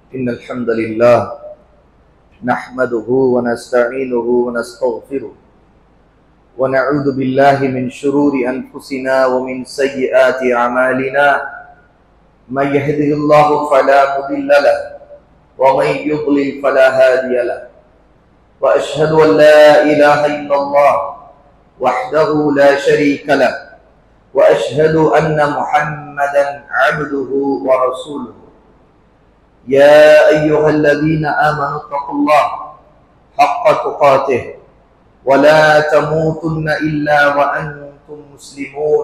إن الحمد لله نحمده ونستعينه ونستغفره ونعوذ بالله من شرور أنفسنا ومن سيئات أعمالنا من يهده الله فلا مضل له ومن يضلل فلا هادي له وأشهد أن لا إله إلا الله وحده لا شريك له وأشهد أن محمدا عبده ورسوله يا أيها الذين آمنوا اتقوا الله حق تقاته ولا تموتن إلا وأنتم مسلمون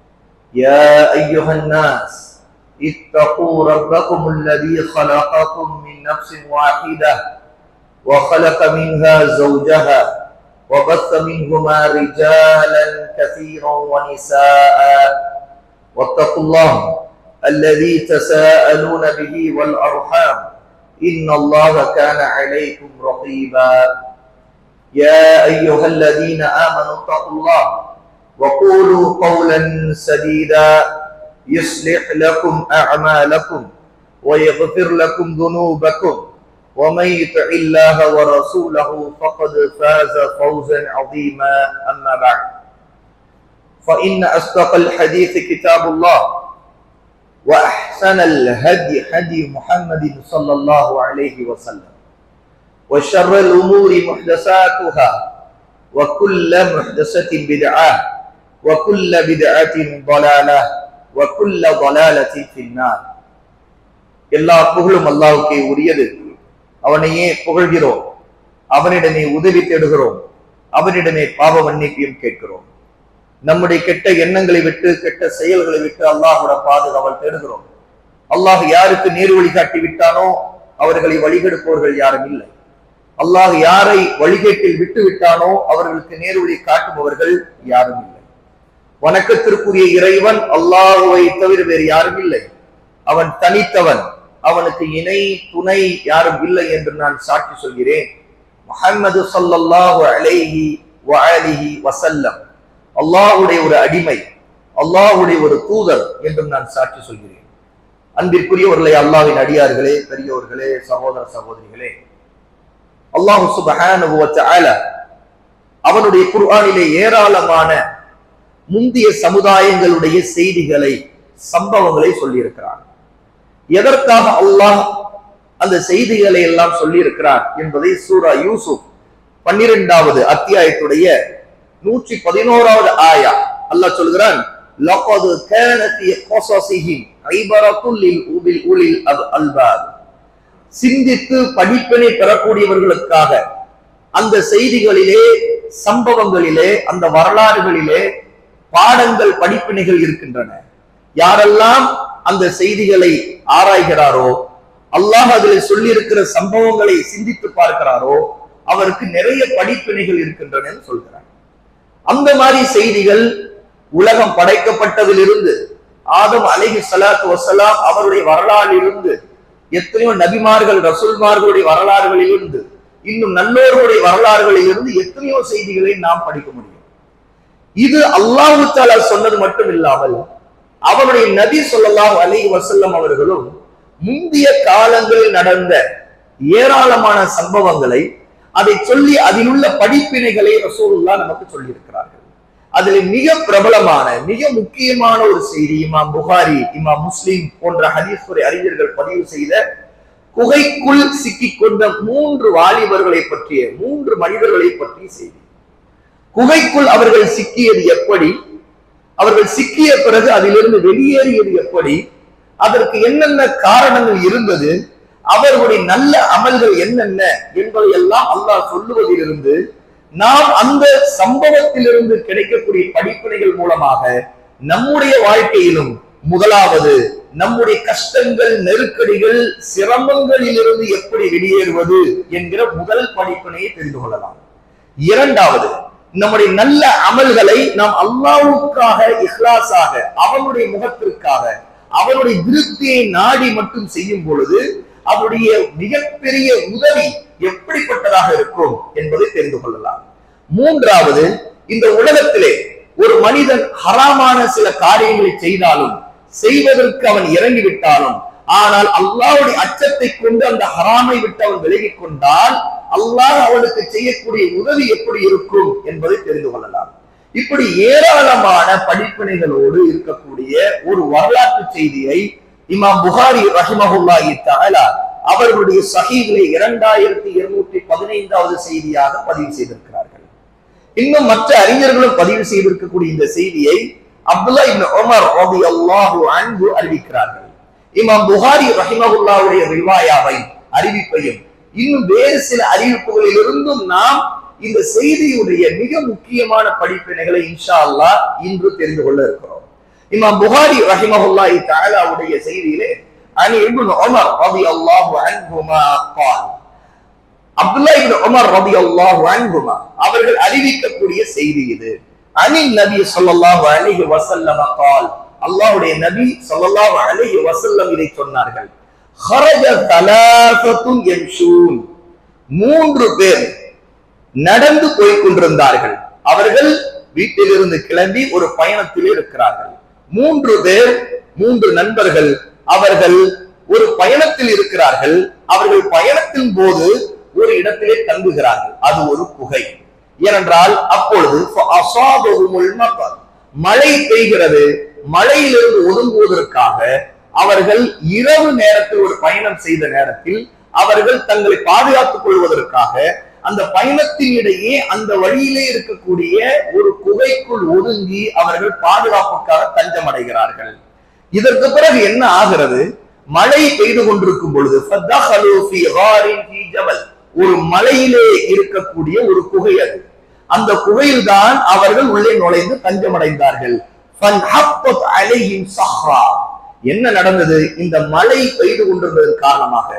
يا أيها الناس اتقوا ربكم الذي خلقكم من نفس واحدة وخلق منها زوجها وبث منهما رجالا كثيرا ونساء واتقوا الله الذي تساءلون به والأرحام إن الله كان عليكم رقيبا يا أيها الذين آمنوا اتقوا الله وقولوا قولا سديدا يصلح لكم أعمالكم ويغفر لكم ذنوبكم ومن يطع الله ورسوله فقد فاز فوزا عظيما أما بعد فإن أصدق الحديث كتاب الله وأحسن الهدي هدي محمد صلى الله عليه وسلم وشر الأمور محدثاتها وكل محدثة بدعة وكل بدعة ضلالة وكل ضلالة في النار எல்லா புகழும் அல்லாவுக்கே உரியது அவனையே புகழ்கிறோம் அவனிடமே உதவி தேடுகிறோம் அவனிடமே பாவ மன்னிப்பையும் கேட்கிறோம் நம்முடைய கெட்ட எண்ணங்களை விட்டு கெட்ட செயல்களை விட்டு அல்லாஹோட பாதுகாவல் தேடுகிறோம் அல்லாஹ் யாருக்கு நேர் வழி காட்டி விட்டானோ அவர்களை வழிகெடுப்பவர்கள் யாரும் இல்லை அல்லாஹ் யாரை வழிகேட்டில் விட்டு விட்டானோ அவர்களுக்கு நேர் வழி காட்டுபவர்கள் யாரும் இல்லை வணக்கத்திற்குரிய இறைவன் அல்லாஹுவை தவிர வேறு யாரும் இல்லை அவன் தனித்தவன் அவனுக்கு இணை துணை யாரும் இல்லை என்று நான் சாட்சி சொல்கிறேன் முஹம்மது சல்லல்லாஹு அலைஹி வஅலிஹி வசல்லம் அல்லாஹுடைய ஒரு அடிமை அல்லாஹுடைய ஒரு தூதர் என்றும் நான் சாட்சி சொல்கிறேன் அன்பிற்குரியவர்களை அல்லாவின் அடியார்களே பெரியோர்களே சகோதர சகோதரிகளே அல்லாஹு சுபஹானஹு அவனுடைய குர்ஆனிலே ஏராளமான முந்திய சமுதாயங்களுடைய செய்திகளை சம்பவங்களை சொல்லியிருக்கிறான் எதற்காக அல்லாஹ் அந்த செய்திகளை எல்லாம் சொல்லியிருக்கிறார் என்பதை சூரா யூசுப் பன்னிரெண்டாவது அத்தியாயத்துடைய நூற்றி பதினோராவது ஆயா அல்லாஹ் சொல்கிறான் லகது கானத் யக்ஸஸிஹிம் ஐபரத்துல் லில் உபில் உலில் அல்பாப் சிந்தித்து படிப்பினை பெறக்கூடியவர்களுக்காக அந்த செய்திகளிலே சம்பவங்களிலே அந்த வரலாறுகளிலே பாடங்கள் படிப்பினைகள் இருக்கின்றன யாரெல்லாம் அந்த செய்திகளை ஆராய்கிறாரோ அல்லாஹ் அதில் சொல்லி இருக்கிற சம்பவங்களை சிந்தித்து பார்க்கிறாரோ அவருக்கு நிறைய படிப்பினைகள் இருக்கின்றன சொல்கிறார் அந்த மாதிரி செய்திகள் உலகம் படைக்கப்பட்டதிலிருந்து ஆதம் அலிஹி சலாத்து வசலாம் அவருடைய வரலாறிலிருந்து எத்தனையோ நபிமார்கள் ரசூல்மார்களுடைய வரலாறுகளிலிருந்து இன்னும் நல்லோர்களுடைய வரலாறுகளிலிருந்து எத்தனையோ செய்திகளை நாம் படிக்க முடியும் இது அல்லாஹு தாலா சொன்னது மட்டும் இல்லாமல் அவருடைய நபி சொல்லலாம் அலி வசல்லம் அவர்களும் முந்தைய காலங்களில் நடந்த ஏராளமான சம்பவங்களை அதை சொல்லி அதில் உள்ள படிப்பினைகளை ரசூலுல்லா நமக்கு சொல்லி இருக்கிறார்கள் அதில் மிக பிரபலமான மிக முக்கியமான ஒரு செய்தி இமாம் புகாரி இமாம் முஸ்லிம் போன்ற ஹதீஸ்வரை அறிஞர்கள் பதிவு செய்த குகைக்குள் சிக்கிக் கொண்ட மூன்று வாலிபர்களை பற்றிய மூன்று மனிதர்களை பற்றிய செய்தி குகைக்குள் அவர்கள் சிக்கியது எப்படி அவர்கள் சிக்கிய பிறகு அதிலிருந்து வெளியேறியது எப்படி அதற்கு என்னென்ன காரணங்கள் இருந்தது அவர்களுடைய நல்ல அமல்கள் என்னென்ன என்பதை எல்லாம் அல்லாஹ் சொல்லுவதிலிருந்து நாம் அந்த சம்பவத்திலிருந்து கிடைக்கக்கூடிய படிப்பினைகள் மூலமாக நம்முடைய வாழ்க்கையிலும் முதலாவது நம்முடைய கஷ்டங்கள் நெருக்கடிகள் சிரமங்களில் இருந்து எப்படி வெளியேறுவது என்கிற முதல் படிப்பினையை தெரிந்து கொள்ளலாம் இரண்டாவது நம்முடைய நல்ல அமல்களை நாம் அல்லாவுக்காக இஹ்லாஸாக அவனுடைய முகத்திற்காக அவனுடைய திருப்தியை நாடி மட்டும் செய்யும் பொழுது அவருடைய மிகப்பெரிய உதவி எப்படிப்பட்டதாக இருக்கும் என்பதை தெரிந்து கொள்ளலாம் மூன்றாவது இந்த உலகத்திலே ஒரு மனிதன் ஹராமான சில காரியங்களை செய்தாலும் செய்வதற்கு அவன் இறங்கிவிட்டாலும் ஆனால் அல்லாஹ்வுடைய அச்சத்தை கொண்டு அந்த ஹராமை விட்டு அவன் விலகிக் கொண்டால் அல்லாஹ் அவனுக்கு செய்யக்கூடிய உதவி எப்படி இருக்கும் என்பதை தெரிந்து கொள்ளலாம் இப்படி ஏராளமான படிப்பினைகளோடு இருக்கக்கூடிய ஒரு வரலாற்று செய்தியை இமாம் புகாரி ரஹிமஹுல்லாஹி தஆலா அவர்களுடைய சஹீஹிலே இரண்டாயிரத்தி இருநூற்றி பதினைந்தாவது செய்தியாக பதிவு செய்திருக்கிறார்கள் இன்னும் மற்ற அறிஞர்களும் பதிவு செய்திருக்கக்கூடிய இந்த செய்தியை அப்துல்லா இப்னு உமர் ரலியல்லாஹு அன்ஹு அறிவிக்கிறார்கள் இமாம் புகாரி ரஹிமஹுல்லாவுடைய ரிவாயாவை அறிவிப்பையும் இன்னும் வேறு சில அறிவிப்புகளிலிருந்தும் நாம் இந்த செய்தியுடைய மிக முக்கியமான படிப்பினைகளை இன்ஷா அல்லாஹ் இன்று தெரிந்து கொள்ள இருக்கிறோம் இமாம் புகாரி ரஹிமஹுல்லாஹி தஆலாவுடைய செய்தியிலே அனி இப்னு உமர் ரலியல்லாஹு அன்ஹுமா قال அப்துல்லா இப்னு உமர் ரலியல்லாஹு அன்ஹுமா அவர்கள் அறிவிக்கக்கூடிய செய்தி இது அனி நபி ஸல்லல்லாஹு அலைஹி வஸல்லம் قال அல்லாஹ்வுடைய நபி ஸல்லல்லாஹு அலைஹி வஸல்லம் இதை சொன்னார்கள் خرج ثلاثه يمشون மூன்று பேர் நடந்து போய் கொண்டிருந்தார்கள் அவர்கள் வீட்டிலிருந்து கிளம்பி ஒரு பயணத்தில் இருக்கிறார்கள் மூன்று பேர் மூன்று நண்பர்கள் அவர்கள் ஒரு பயணத்தில் இருக்கிறார்கள் அவர்கள் பயணத்தின் போது ஒரு இடத்திலே தங்குகிறார்கள் அது ஒரு குகை ஏனென்றால் அப்பொழுது அசாபகுமுல் மத்தர். மழை பெய்கிறது மழையிலிருந்து ஒதுங்குவதற்காக அவர்கள் இரவு நேரத்தில் ஒரு பயணம் செய்த நேரத்தில் அவர்கள் தங்களை பாதுகாத்துக் கொள்வதற்காக அந்த பயணத்தின் இடையே அந்த வழியிலே இருக்கக்கூடிய ஒரு குகைக்குள் ஒதுங்கி அவர்கள் பாதுகாப்புக்காக தஞ்சம் அடைகிறார்கள் இதற்கு பிறகு என்ன ஆகிறது மழை பெய்து கொண்டிருக்கும் பொழுது فَدَخَلُوا فِي غَارٍ فِي جَبَلٍ. ஒரு மலையிலே இருக்கக்கூடிய ஒரு குகை அது அந்த குகையில்தான் அவர்கள் உள்ளே நுழைந்து தஞ்சமடைந்தார்கள் فَانْحَطَّتْ عَلَيْهِمْ صَخْرَةٌ. என்ன நடந்தது இந்த மழை பெய்து கொண்டிருந்ததன் காரணமாக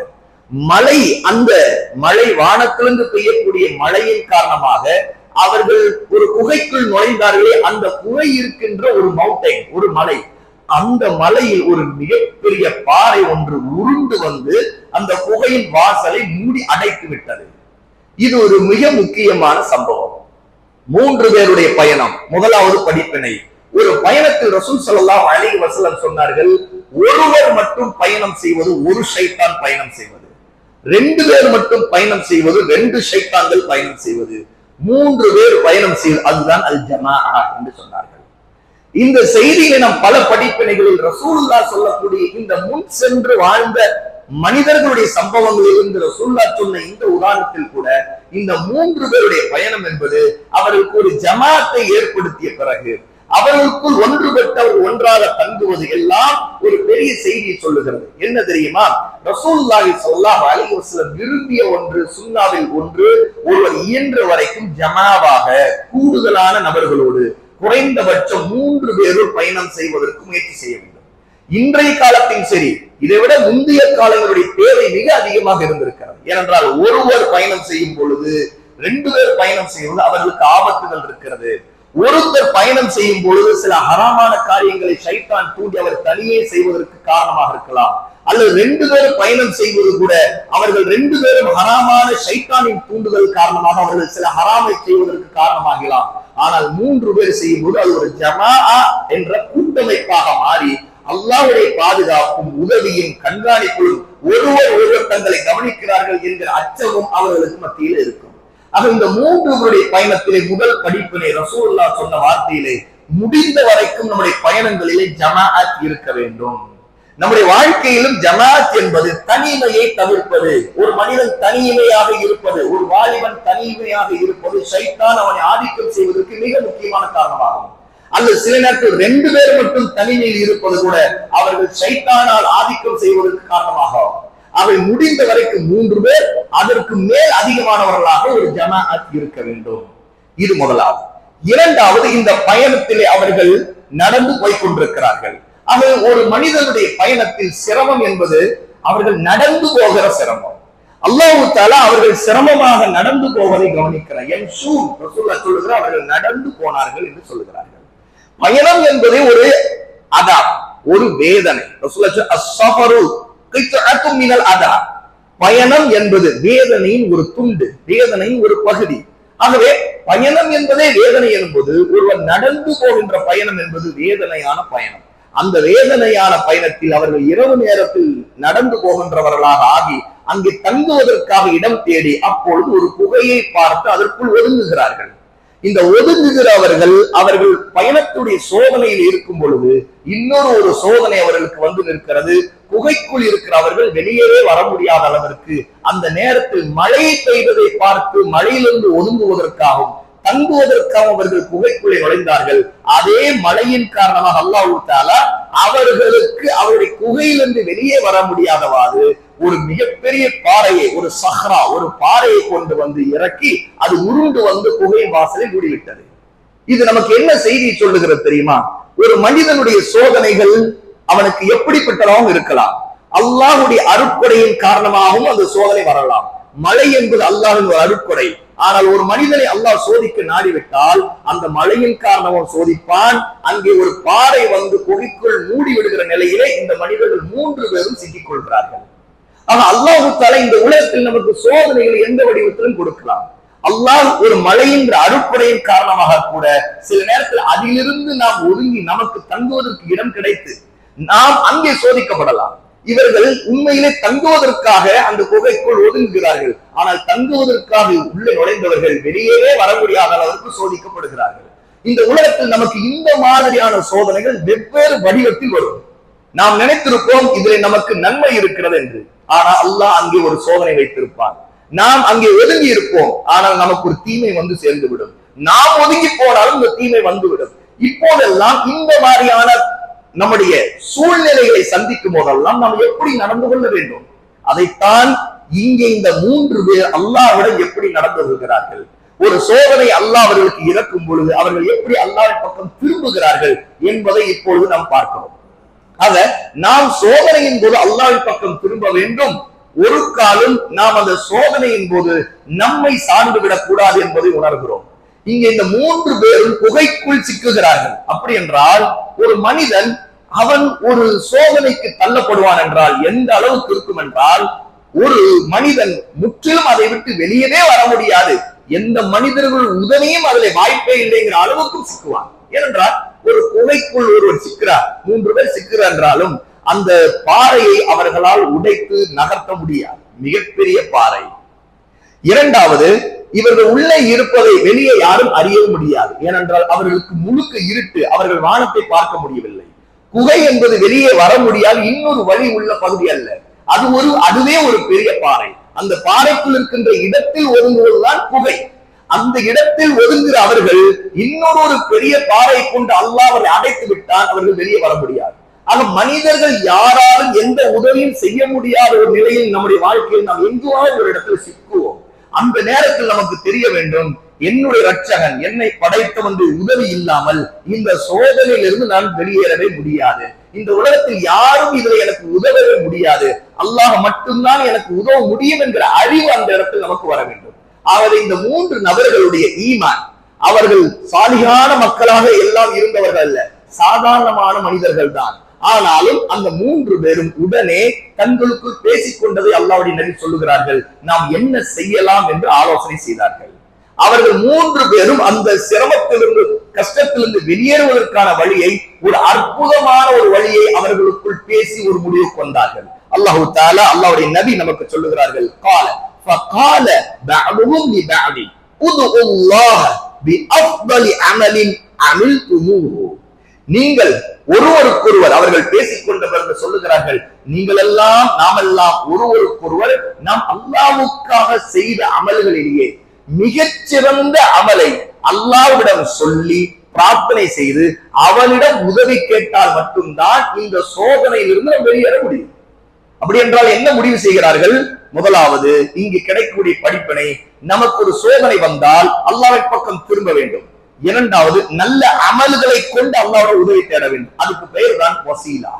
மழை அந்த மழை வானத்திலிருந்து பெய்யக்கூடிய மழையின் காரணமாக அவர்கள் ஒரு குகைக்குள் நுழைந்தார்களே அந்த குகை இருக்கின்ற ஒரு மவுண்டைன் ஒரு மலை அந்த மலையில் ஒரு மிகப்பெரிய பாறை ஒன்று உருண்டு வந்து அந்த குகையின் வாசலை மூடி அடைத்து விட்டது இது ஒரு மிக முக்கியமான சம்பவம் மூன்று பேருடைய பயணம் முதலாவது படிப்பினை ஒரு பயணத்தில் ரசூல் ஸல்லல்லாஹு அலைஹி வஸல்லம் சொன்னார்கள் ஒருவர் மட்டும் பயணம் செய்வது ஒரு ஷைத்தான் பயணம் செய்வது ரெண்டு பேர் மட்டும் பயணம் செய்வது ரெண்டு ஷைத்தான்கள் பயணம் செய்வது மூன்று பேர் பயணம் செய்வது அதுதான் அல் ஜமாஅ என்று சொன்னார்கள் இந்த செய்தியை நாம் பல படிப்பினைகளில் ரசூலுல்லா சொல்லக்கூடிய இந்த முன் சென்று வாழ்ந்த மனிதர்களுடைய சம்பவங்களில் இருந்து ரசூல்லா சொன்ன இந்த உதாரணத்தில் கூட இந்த மூன்று பேருடைய பயணம் என்பது அவர்களுக்கு ஒரு ஜமாத்தை ஏற்படுத்திய பிறகு அவர்களுக்குள் ஒன்றுபட்டவர் ஒன்றாக தங்குவது எல்லாம் ஒரு பெரிய செய்தியை சொல்லுகிறது என்ன தெரியுமா ரசூலுல்லாஹி ஸல்லல்லாஹு அலைஹி வஸல்லம் விரும்பிய ஒன்று சுன்னாவில் ஒன்று ஒருவர் இயன்ற வரைக்கும் ஜமாவாக கூடுதலான நபர்களோடு குறைந்தபட்சம் மூன்று பேரும் பயணம் செய்வதற்கு முயற்சி செய்ய வேண்டும் இன்றைய காலத்தின் சரி இதை விட முந்தைய காலங்களுடைய தேவை மிக அதிகமாக இருந்திருக்கிறது ஏனென்றால் ஒருவர் பயணம் செய்யும் பொழுது ரெண்டு பேர் பயணம் செய்வது அவர்களுக்கு ஆபத்துகள் இருக்கிறது ஒருத்தர் பயணம் செய்யும் பொழுது சில ஹராமான காரியங்களை சைத்தான் தூண்டி அவர் தனியே செய்வதற்கு காரணமாக இருக்கலாம் அல்லது ரெண்டு பேரும் பயணம் செய்வது கூட அவர்கள் ரெண்டு பேரும் ஹராமான சைத்தானின் தூண்டுதல் காரணமாக அவர்கள் சில ஹராமை செய்வதற்கு காரணமாகலாம் ஆனால் மூன்று பேர் செய்யும் போது அது ஒரு ஜமா என்ற கூட்டமைப்பாக மாறி அல்லாஹ்வுடைய பாதுகாப்பும் உதவியும் கண்காணிப்பும் ஒருவர் ஒருவர் தங்களை கவனிக்கிறார்கள் என்கிற அச்சமும் அவர்களுக்கு மத்தியில் இருக்கும் ஆக இந்த மூன்று பேருடைய பயணத்திலே முதல் படிப்பினை ரசூல்லா சொன்ன வார்த்தையிலே முடிந்த வரைக்கும் நம்முடைய பயணங்களிலே ஜமாஅத் இருக்க வேண்டும் நம்முடைய வாழ்க்கையிலும் ஜமாத் என்பது தனிமையை தவிர்ப்பது ஒரு மனிதன் தனிமையாக இருப்பது ஒரு வாலிபன் தனிமையாக இருப்பது சைத்தான் அவனை ஆதிக்கம் செய்வதற்கு மிக முக்கியமான காரணமாகும் அல்லது சில நேரத்தில் ரெண்டு பேர் மட்டும் தனிமையில் இருப்பது கூட அவர்கள் சைத்தானால் ஆதிக்கம் செய்வதற்கு காரணமாக அவை முடிந்த வரைக்கும் மூன்று பேர் அதற்கு மேல் அதிகமானவர்களாக ஒரு ஜமாஅத் இருக்க வேண்டும் இது முதலாவது இரண்டாவது இந்த பயணத்திலே அவர்கள் நடந்து போய் கொண்டிருக்கிறார்கள் அது ஒரு மனிதனுடைய பயணத்தில் சிரமம் என்பது அவர்கள் நடந்து போகிற சிரமம் அல்லாஹு தாலா அவர்கள் சிரமமாக நடந்து போவதை கவனிக்கிறார் என் ஷூ ரசூல்லா சொல்லுகிறார் அவர்கள் நடந்து போனார்கள் என்று சொல்லுகிறார்கள் பயணம் என்பது ஒரு அதா ஒரு வேதனை ரசூல்லா சொல் அஸ்ஸஃபரு கித்அத்தும் மினல் அதா பயணம் என்பது வேதனையின் ஒரு துண்டு வேதனையின் ஒரு பகுதி ஆகவே பயணம் என்பதே வேதனை என்பது ஒருவர் நடந்து போகின்ற பயணம் என்பது வேதனையான பயணம் அந்த வேதனையான பயணத்தில் அவர்கள் இரவு நேரத்தில் நடந்து போகின்றவர்களாக ஆகி அங்கே தங்குவதற்காக இடம் தேடி அப்பொழுது ஒரு குகையை பார்த்து அதற்குள் ஒதுங்குகிறார்கள் இந்த ஒதுங்குகிறவர்கள் அவர்கள் பயணத்துடைய சோதனையில் இருக்கும் பொழுது இன்னொரு ஒரு சோதனை அவர்களுக்கு வந்து நிற்கிறது குகைக்குள் இருக்கிறவர்கள் வெளியவே வர முடியாத அளவிற்கு அந்த நேரத்தில் மழை பெய்ததை பார்த்து மழையிலிருந்து ஒதுங்குவதற்காகவும் தங்குவதற்காக அவர்கள் குகைக்குள்ளே நுழைந்தார்கள் அதே மழையின் காரணமாக அல்லாஹ் தாலா அவர்களுக்கு அவருடைய குகையிலிருந்து வெளியே வர முடியாதவாறு ஒரு மிகப்பெரிய பாறையை ஒரு சஹ்ரா ஒரு பாறையை கொண்டு வந்து இறக்கி அது உருண்டு வந்து குகை வாசலை மூடிவிட்டது இது நமக்கு என்ன செய்தி சொல்லுகிறது தெரியுமா ஒரு மனிதனுடைய சோதனைகள் அவனுக்கு எப்படிப்பட்டதாகவும் இருக்கலாம் அல்லாஹுடைய அருட்கொடையின் காரணமாகவும் அந்த சோதனை வரலாம் மழை என்பது அல்லாஹின் ஒரு அருட்கொடை ஆனால் ஒரு மனிதனை அல்லாஹ் சோதிக்க நாடிவிட்டால் அந்த மழையின் காரணமும் சோதிப்பான் அங்கே ஒரு பாறை வந்து குகைக்குள் மூடி விடுகிற நிலையிலே இந்த மனிதர்கள் மூன்று பேரும் சிக்கிக் கொள்கிறார்கள் ஆனா அல்லாஹு தாலா இந்த உலகத்தில் நமக்கு சோதனைகளை எந்த வடிவத்திலும் கொடுக்கலாம் அல்லாஹ் ஒரு மழையின் அருட்படையின் காரணமாக கூட சில நேரத்தில் அதிலிருந்து நாம் ஒதுங்கி நமக்கு தங்குவதற்கு இடம் கிடைத்து நாம் அங்கே சோதிக்கப்படலாம் இவர்கள் உண்மையிலே தங்குவதற்காக அந்த குகைக்குள் ஒதுங்குகிறார்கள் ஆனால் தங்குவதற்காக உள்ளே நுழைந்தவர்கள் வெளியே வர முடியாத அளவிற்கு சோதிக்கப்படுகிறார்கள் இந்த உலகத்தில் நமக்கு இந்த மாதிரியான சோதனைகள் வெவ்வேறு வடிவத்தில் வரும் நாம் நினைத்திருப்போம் இதில் நமக்கு நன்மை இருக்கிறது என்று ஆனால் அல்லாஹ் அங்கே ஒரு சோதனை வைத்திருப்பான் நாம் அங்கே ஒதுங்கி இருப்போம் ஆனால் நமக்கு ஒரு தீமை வந்து சேர்ந்து விடும் நாம் ஒதுங்கி போனாலும் இந்த தீமை வந்துவிடும் இப்போதெல்லாம் இந்த மாதிரியான நம்முடைய சூழ்நிலைகளை சந்திக்கும் போதெல்லாம் நாம் எப்படி நடந்து கொள்ள வேண்டும் அதைத்தான் இங்கே இந்த மூன்று பேர் அல்லாஹ்விடம் எப்படி நடந்து கொள்கிறார்கள் ஒரு சோதனை அல்லாஹ் அவர்களுக்கு இறக்கும் பொழுது அவர்கள் எப்படி அல்லாஹ்வின் பக்கம் திரும்புகிறார்கள் என்பதை இப்பொழுது நாம் பார்க்கிறோம் ஆக நாம் சோதனையின் போது அல்லாஹ்வின் பக்கம் திரும்ப வேண்டும் ஒரு காலம் நாம் அந்த சோதனையின் போது நம்மை சார்ந்து விடக் கூடாது என்பதை உணர்கிறோம் இங்க இந்த மூன்று பேரும் குகைக்குள் சிக்குகிறார்கள் அப்படி என்றால் ஒரு மனிதன் அவன் ஒரு சோதனைக்கு தள்ளப்படுவான் என்றால் எந்த அளவுக்கு இருக்கும் என்றால் ஒரு மனிதன் முற்றிலும் அதை விட்டு வெளியவே வர முடியாது எந்த மனிதர்கள் உதவியும் அதில் வாய்ப்பே இல்லைங்கிற அளவுக்கும் சிக்குவான் ஏனென்றால் ஒரு குகைக்குள் ஒருவர் சிக்கிறார் மூன்று பேர் சிக்கிறார் என்றாலும் அந்த பாறையை அவர்களால் உடைத்து நகர்த்த முடியாது மிகப்பெரிய பாறை இரண்டாவது இவர்கள் உள்ளே இருப்பதை வெளியே யாரும் அறிய முடியாது ஏனென்றால் அவர்களுக்கு முழுக்க இருட்டு அவர்கள் வானத்தை பார்க்க முடியவில்லை குகை என்பது வெளியே வர முடியாது இன்னொரு வழி உள்ள பகுதி அல்ல அது ஒரு அதுவே ஒரு பெரிய பாறை அந்த பாறைக்குள் இருக்கின்ற இடத்தில் ஒதுங்குவதுதான் குகை அந்த இடத்தில் ஒதுங்குகிற அவர்கள் இன்னொரு ஒரு பெரிய பாறை கொண்டு அல்லாஹ் அவரை அடைத்து விட்டால் அவர்கள் வெளியே வர முடியாது ஆக மனிதர்கள் யாராலும் எந்த உதவியும் செய்ய முடியாத ஒரு நிலையில் நம்முடைய வாழ்க்கையில் நாம் எங்குவாவது ஒரு இடத்துல சிக்குவோம் அந்த நேரத்தில் நமக்கு தெரிய வேண்டும் என்னுடைய ரட்சகன் என்னை படைத்தவன் உதவி இல்லாமல் இந்த சோதனையிலிருந்து நான் வெளியேறவே முடியாது இந்த உலகத்தில் யாரும் இதில் எனக்கு உதவவே முடியாது அல்லாஹ் மட்டும்தான் எனக்கு உதவ முடியும் என்கிற அறிவு அந்த இடத்தில் நமக்கு வர வேண்டும் ஆகவே இந்த மூன்று நபர்களுடைய ஈமான் அவர்கள் சாலிகான மக்களாக எல்லாம் இருந்தவர்கள் அல்ல சாதாரணமான மனிதர்கள் தான் ஆனாலும் அந்த மூன்று பேரும் உடனே தங்களுக்குள் பேசிக் கொண்டதை அல்லாவுடைய நபி சொல்லுகிறார்கள் நாம் என்ன செய்யலாம் என்று ஆலோசனை செய்தார்கள் அவர்கள் மூன்று பேரும் அந்த சிரமத்திலிருந்து கஷ்டத்திலிருந்து வெளியேறுவதற்கான வழியை ஒரு அற்புதமான ஒரு வழியை அவர்களுக்குள் பேசி ஒரு முடிவுக்கு வந்தார்கள் அல்லாஹு தாலா அல்லாவுடைய நபி நமக்கு சொல்லுகிறார்கள் கால فقال بعضهم لبعض ادعوا الله بافضل عمل عملتموه நீங்கள் ஒருவருக்கொருவர் அவர்கள் பேசிக் கொண்ட பிறகு சொல்லுகிறார்கள் நீங்கள் எல்லாம் நாமெல்லாம் ஒருவருக்கொருவர் நாம் அல்லாவுக்காக செய்த அமல்களிலேயே மிகச்சிறந்த அமலை அல்லாவிடம் சொல்லி பிரார்த்தனை செய்து அவனிடம் உதவி கேட்டால் மட்டும்தான் இந்த சோதனையிலிருந்து நாம் வெளியேற முடியும் அப்படி என்றால் என்ன முடிவு செய்கிறார்கள் முதலாவது இங்கு கிடைக்கக்கூடிய படிப்பினை நமக்கு ஒரு சோதனை வந்தால் அல்லாவின் பக்கம் திரும்ப வேண்டும் இரண்டாவது நல்ல அமல்களை கொண்டு அல்லாவோட உதவி தேட வேண்டும் அதுக்கு பெயர் தான் வசீலா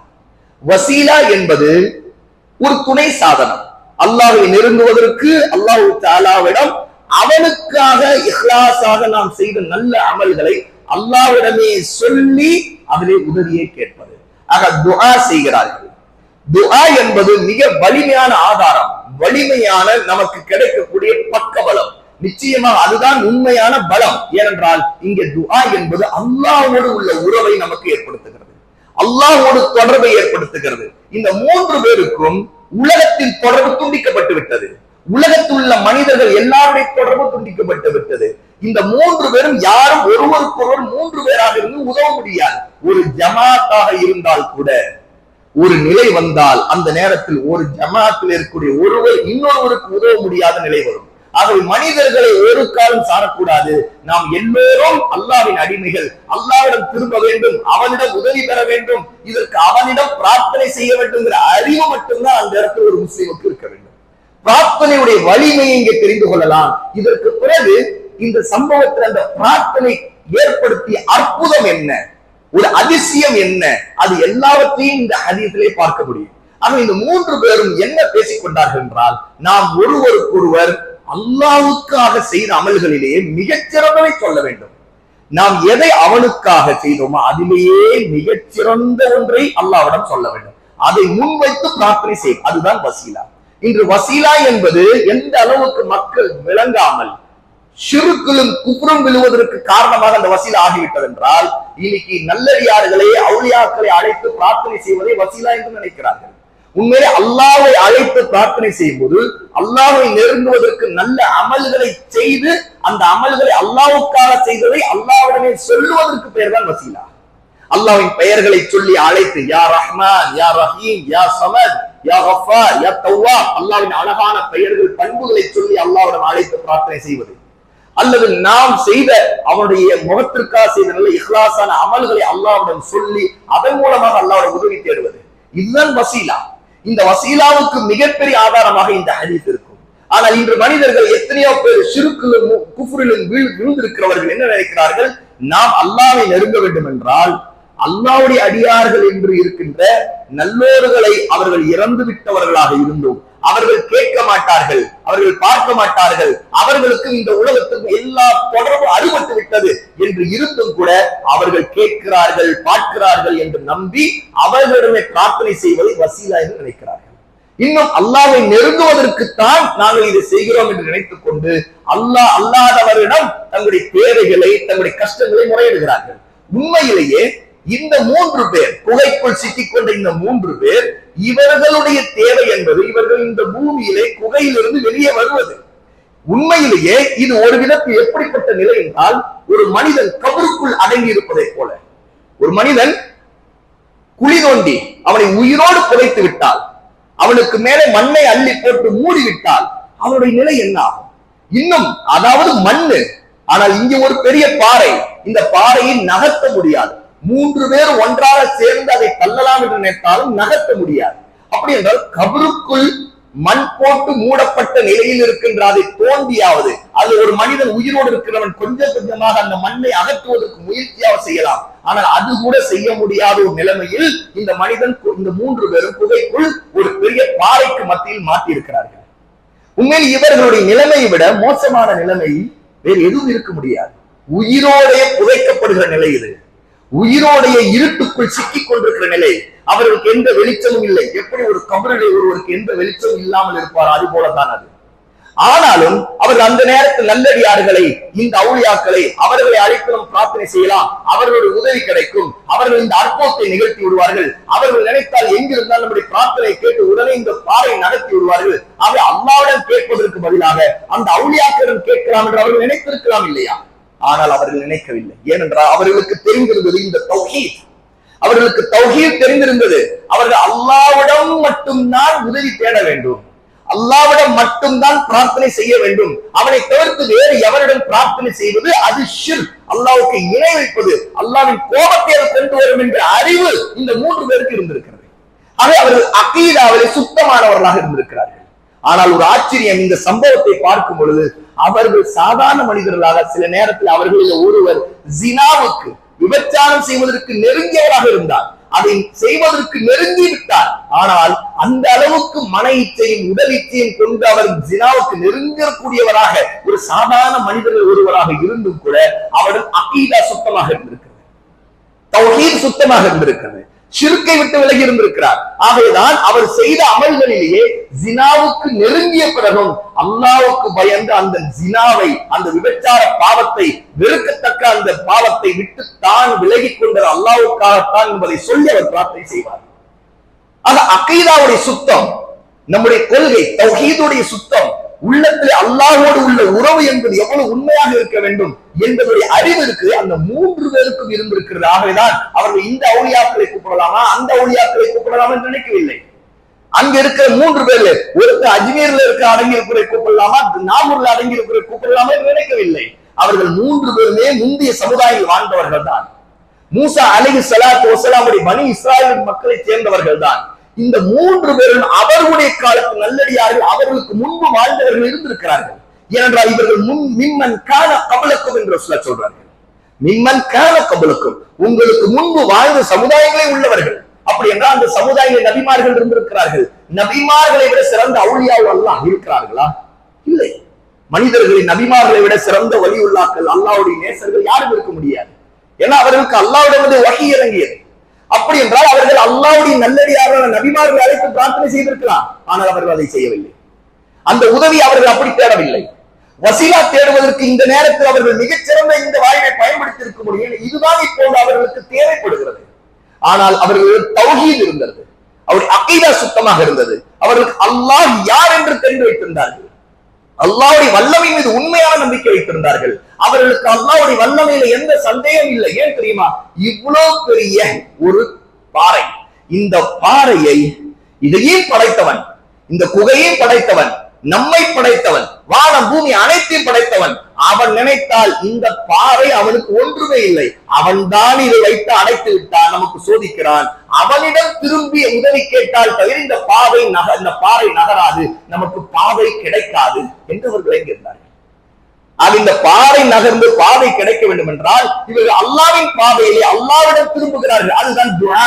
வசீலா என்பது ஒரு துணை சாதனம் அல்லாஹை நெருங்குவதற்கு அல்லாஹு தாலாவிடம் அவனுக்காக இஹ்லாஸாக நாம் செய்த நல்ல அமல்களை அல்லாவிடமே சொல்லி அதிலே உதவியை கேட்பது ஆக துஆ செய்கிறார்கள் துஆ என்பது மிக வலிமையான ஆதாரம் வலிமையான நமக்கு கிடைக்கக்கூடிய பக்கபலம் நிச்சயமாக அதுதான் உண்மையான பலம் ஏனென்றால் இங்கே துஆ என்பது அல்லாஹ்வோடு உள்ள உறவை நமக்கு ஏற்படுத்துகிறது அல்லாஹோடு தொடர்பை ஏற்படுத்துகிறது இந்த மூன்று பேருக்கும் உலகத்தின் தொடர்பு துண்டிக்கப்பட்டு விட்டது உலகத்தில் உள்ள மனிதர்கள் எல்லாருடைய தொடர்பு துண்டிக்கப்பட்டு விட்டது இந்த மூன்று பேரும் யாரும் ஒருவருக்கொருவர் மூன்று பேராக இருந்து உதவ முடியாது ஒரு ஜமாத்தாக இருந்தால் கூட ஒரு நிலை வந்தால் அந்த நேரத்தில் ஒரு ஜமாத்தில் இருக்கக்கூடிய ஒருவர் இன்னொருவருக்கு உதவ முடியாத நிலை வரும் ஆகவே மனிதர்களை ஒரு காலம் சாரக்கூடாது நாம் எல்லோரும் அல்லாவின் அடிமைகள் அல்லாவிடம் திரும்ப வேண்டும் அவனிடம் உதவி பெற வேண்டும் இதற்கு அவனிடம் பிரார்த்தனை செய்ய வேண்டும்ங்கிற அறிவு மட்டும்தான் அந்த இடத்துல ஒரு முஸ்லீமுக்கு இருக்க வேண்டும் பிரார்த்தனையுடைய வலிமையை இங்கே தெரிந்து கொள்ளலாம் இதற்கு பிறகு இந்த சம்பவத்தில் அந்த பிரார்த்தனை ஏற்படுத்திய அற்புதம் என்ன ஒரு அதிசயம் என்ன அது எல்லாவற்றையும் இந்த ஹதீஸிலே பார்க்க முடியும் ஆக இந்த மூன்று பேரும் என்ன பேசிக் கொண்டார்கள் என்றால் நாம் ஒருவருக்கொருவர் அல்லாவுக்காக செய்த அமல்களிலேயே மிகச்சிறந்ததை சொல்ல வேண்டும் நாம் எதை அவனுக்காக செய்தோமோ அதிலேயே மிகச்சிறந்த ஒன்றை அல்லாவிடம் சொல்ல வேண்டும் அதை முன்வைத்து பிரார்த்தனை செய்யும் அதுதான் வசீலா இன்று வசீலா என்பது எந்த அளவுக்கு மக்கள் விளங்காமல் ஷிருக்கிலும் குப்ரும் விழுவதற்கு காரணமாக அந்த வசீலா ஆகிவிட்டது என்றால் இன்னைக்கு நல்லடியார்களை அவுளியாக்களை அழைத்து பிரார்த்தனை செய்வதை வசீலா என்று நினைக்கிறார்கள் உண்மையிலே அல்லாவை அழைத்து பிரார்த்தனை செய்யும் போது அல்லாவை நெருங்குவதற்கு நல்ல அமல்களை செய்து அந்த அமல்களை அல்லாவுக்காக செய்ததை அல்லாவுடனே சொல்லுவதற்கு பெயர் தான் வசீலா அல்லாவின் பெயர்களை சொல்லி அழைத்து யா ரஹ்மான் யா ரஹீம் யா சமத் யா கஃபார் யா தவ்வா அல்லாவின் அழகான பெயர்கள் பண்புகளை சொல்லி அல்லாவிடம் அழைத்து பிரார்த்தனை செய்வது அல்லது நாம் செய்த அவனுடைய முகத்திற்காக செய்த நல்ல இஹ்லாசான அமல்களை அல்லாவிடம் சொல்லி அதன் மூலமாக அல்லாவோட உதவி தேடுவது இதுதான் வசீலா இந்த வசீலாவுக்கு மிகப்பெரிய ஆதாரமாக இந்த ஹதீஸ் இருக்கும் ஆனால் இன்று மனிதர்கள் எத்தனையோ பேர் சிறுக்கிலும் குஃபுரிலும் வீழ் விழுந்திருக்கிறவர்கள் என்ன நினைக்கிறார்கள் நாம் அல்லாவை நெருங்க வேண்டும் என்றால் அல்லாவுடைய அடியார்கள் என்று இருக்கின்ற நல்லோர்களை அவர்கள் இறந்து விட்டவர்களாக இருந்தோம் அவர்கள் கேட்க மாட்டார்கள் அவர்கள் பார்க்க மாட்டார்கள் அவர்களுக்கு இந்த உலகத்துக்கு எல்லா தொடர்பு அறுபட்டு விட்டது என்று இருந்தும் கூட அவர்கள் கேட்கிறார்கள் பார்க்கிறார்கள் என்று நம்பி அவர்களிடமே பிரார்த்தனை செய்வதை வசீலா என்று நினைக்கிறார்கள் இன்னும் அல்லாவை நெருங்குவதற்குத்தான் நாங்கள் இதை செய்கிறோம் என்று நினைத்துக் கொண்டு அல்லாஹ் அல்லாதவரிடம் தங்களுடைய தேவைகளை தங்களுடைய கஷ்டங்களை முறையிடுகிறார்கள் உண்மையிலேயே இந்த மூன்று பேர் குகைக்குள் சிக்கிக்கொண்ட இந்த மூன்று பேர் இவர்களுடைய தேவை என்பது இவர்கள் இந்த பூமியிலே குகையிலிருந்து வெளியே வருவது உண்மையிலேயே இது ஒரு விதத்தில் எப்படிப்பட்ட நிலை என்றால் ஒரு மனிதன் கபருக்குள் அடங்கி இருப்பதை போல ஒரு மனிதன் குழி தோண்டி அவனை உயிரோடு புதைத்து விட்டால் அவனுக்கு மேலே மண்ணை அள்ளி போட்டு மூடி விட்டால் அவனுடைய நிலை என்ன ஆகும் இன்னும் அதாவது மண்ணு ஆனால் இங்க ஒரு பெரிய பாறை இந்த பாறையை நகர்த்த முடியாது மூன்று பேர் ஒன்றாக சேர்ந்து அதை தள்ளலாம் என்று நினைத்தாலும் நகர்த்த முடியாது அப்படி என்றால் கபருக்குள் மண் போட்டு மூடப்பட்ட நிலையில் இருக்கின்ற அதை தோண்டியாவது அது ஒரு மனிதன் உயிரோடு இருக்கிறவன் கொஞ்சம் கொஞ்சமாக அந்த மண்ணை அகற்றுவதற்கு முயற்சியாக செய்யலாம் ஆனால் அது கூட செய்ய முடியாத ஒரு நிலைமையில் இந்த மனிதன் இந்த மூன்று பேரும் குகைக்குள் ஒரு பெரிய பாறைக்கு மத்தியில் மாட்டி இருக்கிறார்கள் உண்மையில் இவர்களுடைய நிலைமையை விட மோசமான நிலைமை வேறு எதுவும் இருக்க முடியாது உயிரோடைய புதைக்கப்படுகிற நிலை இது உயிரோடைய இருட்டுக்குள் சிக்கிக் கொண்டிருக்கிற நிலை அவர்களுக்கு எந்த வெளிச்சமும் இல்லை எப்படி ஒரு கபரிலே ஒருவருக்கு எந்த வெளிச்சமும் இல்லாமல் இருப்பார் அது போலதான் அது ஆனாலும் அவர்கள் அந்த நேரத்தில் நல்லடியார்களை இந்த அவுளியாக்களை அவர்களை அழைத்து நாம் பிரார்த்தனை செய்யலாம் அவர்களுடைய உதவி கிடைக்கும் அவர்கள் இந்த அற்புதத்தை நிகழ்த்தி விடுவார்கள் அவர்கள் நினைத்தால் எங்கிருந்தால் நம்முடைய பிரார்த்தனை கேட்டு உடனே இந்த பாறை நடத்தி விடுவார்கள் அவை அல்லாவுடன் கேட்பதற்கு பதிலாக அந்த அவுளியாக்களிடம் கேட்கலாம் என்று அவர்கள் நினைத்திருக்கலாம் இல்லையா ஆனால் அவர்கள் நினைக்கவில்லை ஏனென்றால் அவர்களுக்கு தெரிந்திருந்தது இந்த தௌஹீத் அவர்களுக்கு தௌஹீத் தெரிந்திருந்தது அவர்கள் அல்லாவிடம் மட்டும்தான் உதவி தேட வேண்டும் அல்லாவிடம் மட்டும்தான் பிரார்த்தனை செய்ய வேண்டும் அவனை தவிர்த்து வேறு எவரிடம் பிரார்த்தனை செய்வது அது ஷிர் அல்லாவுக்கு இணை வைப்பது அல்லாவின் கோபத்தை அது கொண்டு வரும் என்ற அறிவு இந்த மூன்று பேருக்கு இருந்திருக்கிறது ஆக அவர்கள் அகீதாவிலே சுத்தமானவர்களாக இருந்திருக்கிறார்கள் ஆனால் ஒரு ஆச்சரியம் இந்த சம்பவத்தை பார்க்கும் பொழுது அவர்கள் சாதாரண மனிதர்களாக சில நேரத்தில் அவர்களில் ஒருவர் ஜினாவுக்கு விபச்சாரம் செய்வதற்கு நெருங்கியவராக இருந்தார் அதை செய்வதற்கு நெருங்கி விட்டார் ஆனால் அந்த அளவுக்கு மன இச்சையும் உடல் இச்சையும் கொண்டு அவர் ஜினாவுக்கு நெருங்கக்கூடியவராக ஒரு சாதாரண மனிதர்கள் ஒருவராக இருந்தும் கூட அவரிடம் அகீதா சுத்தமாக இருந்திருக்கிறது தௌஹீத் சுத்தமாக இருந்திருக்கிறது ஷிர்கை விட்டு விலகி இருந்திருக்கிறார் ஆகையதான் அவர் செய்த அமல்களிலேயே ஜினாவுக்கு நெருங்கிய பிறகும் அல்லாவுக்கு பயந்து அந்த ஜினாவை அந்த விபச்சார பாவத்தை வெறுக்கத்தக்க அந்த பாவத்தை விட்டு தான் விலகி கொண்டது அல்லாவுக்காகத்தான் என்பதை சொல்லி அவர் பிரார்த்தனை செய்வார் ஆக அகைதாவுடைய சுத்தம் நம்முடைய கொள்கை தௌஹீதுடைய சுத்தம் உள்ளத்தில் அல்லாஹோடு உள்ள உறவு என்பது எவ்வளவு உண்மையாக இருக்க வேண்டும் என்பதுடைய அறிவு இருக்கு அந்த மூன்று பேருக்கும் இருந்திருக்கிறது ஆகவேதான் அவர்கள் இந்த அவுளியாக்களை கூப்பிடலாமா அந்த அவுளியாக்களை கூப்பிடலாமா என்று நினைக்கவில்லை அங்க இருக்கிற மூன்று பேர்ல ஒருத்தர் அஜ்மீர்ல இருக்க அடங்கி இருக்கிற கூப்பிடலாமா நாகூர்ல அடங்கி இருக்கிற கூப்பிடலாமா என்று நினைக்கவில்லை அவர்கள் மூன்று பேருமே முந்தைய சமுதாயத்தில் வாழ்ந்தவர்கள் தான் மூசா அலிஹி சலாத்து வசலாமுடைய பனி இஸ்ராயல் மக்களை சேர்ந்தவர்கள் தான் இந்த மூன்று பேரும் அவர்களுடைய காலத்து நல்லடியார்கள் அவர்களுக்கு முன்பு வாழ்ந்தவர்கள் இருந்திருக்கிறார்கள் ஏனென்றால் இவர்கள் முன் மிம்மன் கால கபலக்கும் என்று சொல்ல சொல்றார்கள் மிம்மன் கால கபலக்கும் உங்களுக்கு முன்பு வாழ்ந்த சமுதாயங்களே உள்ளவர்கள் அப்படி என்றால் அந்த சமுதாய நபிமார்கள் இருந்திருக்கிறார்கள் நபிமார்களை விட சிறந்த அவுளியாவும் அல்லாஹ் இருக்கிறார்களா இல்லை மனிதர்களின் நபிமார்களை விட சிறந்த வலியுள்ளாக்கள் அல்லாவுடைய நேசர்கள் யாரும் இருக்க முடியாது ஏன்னா அவர்களுக்கு அல்லாவிடமிருந்து வகி இறங்கியது அப்படி என்றால் அவர்கள் அல்லாவுடைய நல்லடியாரான நபிமார்கள் அழைத்து பிரார்த்தனை செய்திருக்கலாம் ஆனால் அவர்கள் அதை செய்யவில்லை அந்த உதவி அவர்கள் அப்படி தேடவில்லை வசீலா தேடுவதற்கு இந்த நேரத்தில் அவர்கள் மிகச்சிறந்த இந்த வாய்ப்பை பயன்படுத்தி இருக்க முடியும் இதுதான் இப்போது அவர்களுக்கு தேவைப்படுகிறது ஆனால் அவர்களுக்கு தௌஹீத் இருந்தது அவருடைய அக்கீதா சுத்தமாக இருந்தது அவர்களுக்கு அல்லாஹ் யார் என்று தெரிந்து வைத்திருந்தார்கள் அல்லாவுடைய வல்லமை மீது உண்மையான நம்பிக்கை வைத்திருந்தார்கள் அவர்களுக்கு அல்லாவுடைய வல்லமையில எந்த சந்தேகம் இல்லை ஏன் தெரியுமா இவ்வளவு பெரிய ஒரு பாறை இந்த பாறையை இதையும் படைத்தவன் இந்த குகையும் படைத்தவன் நம்மை படைத்தவன் வானம் பூமி அனைத்தையும் படைத்தவன் அவன் நினைத்தால் இந்த பாறை அவனுக்கு ஒன்றுமே இல்லை அவன் தான் இதை வைத்து அடைத்து விட்டான் நமக்கு சோதிக்கிறான் அவனிடம் திரும்பி உதவி கேட்டால் தவிர இந்த பாதை நக இந்த பாறை நகராது நமக்கு பாதை கிடைக்காது என்று அவர் விளங்கியிருந்தார்கள் அது இந்த பாறை நகர்ந்து பாதை கிடைக்க வேண்டும் என்றால் இவர்கள் அல்லாவின் பாதையிலே அல்லாவிடம் திரும்புகிறார்கள் அதுதான் துஆ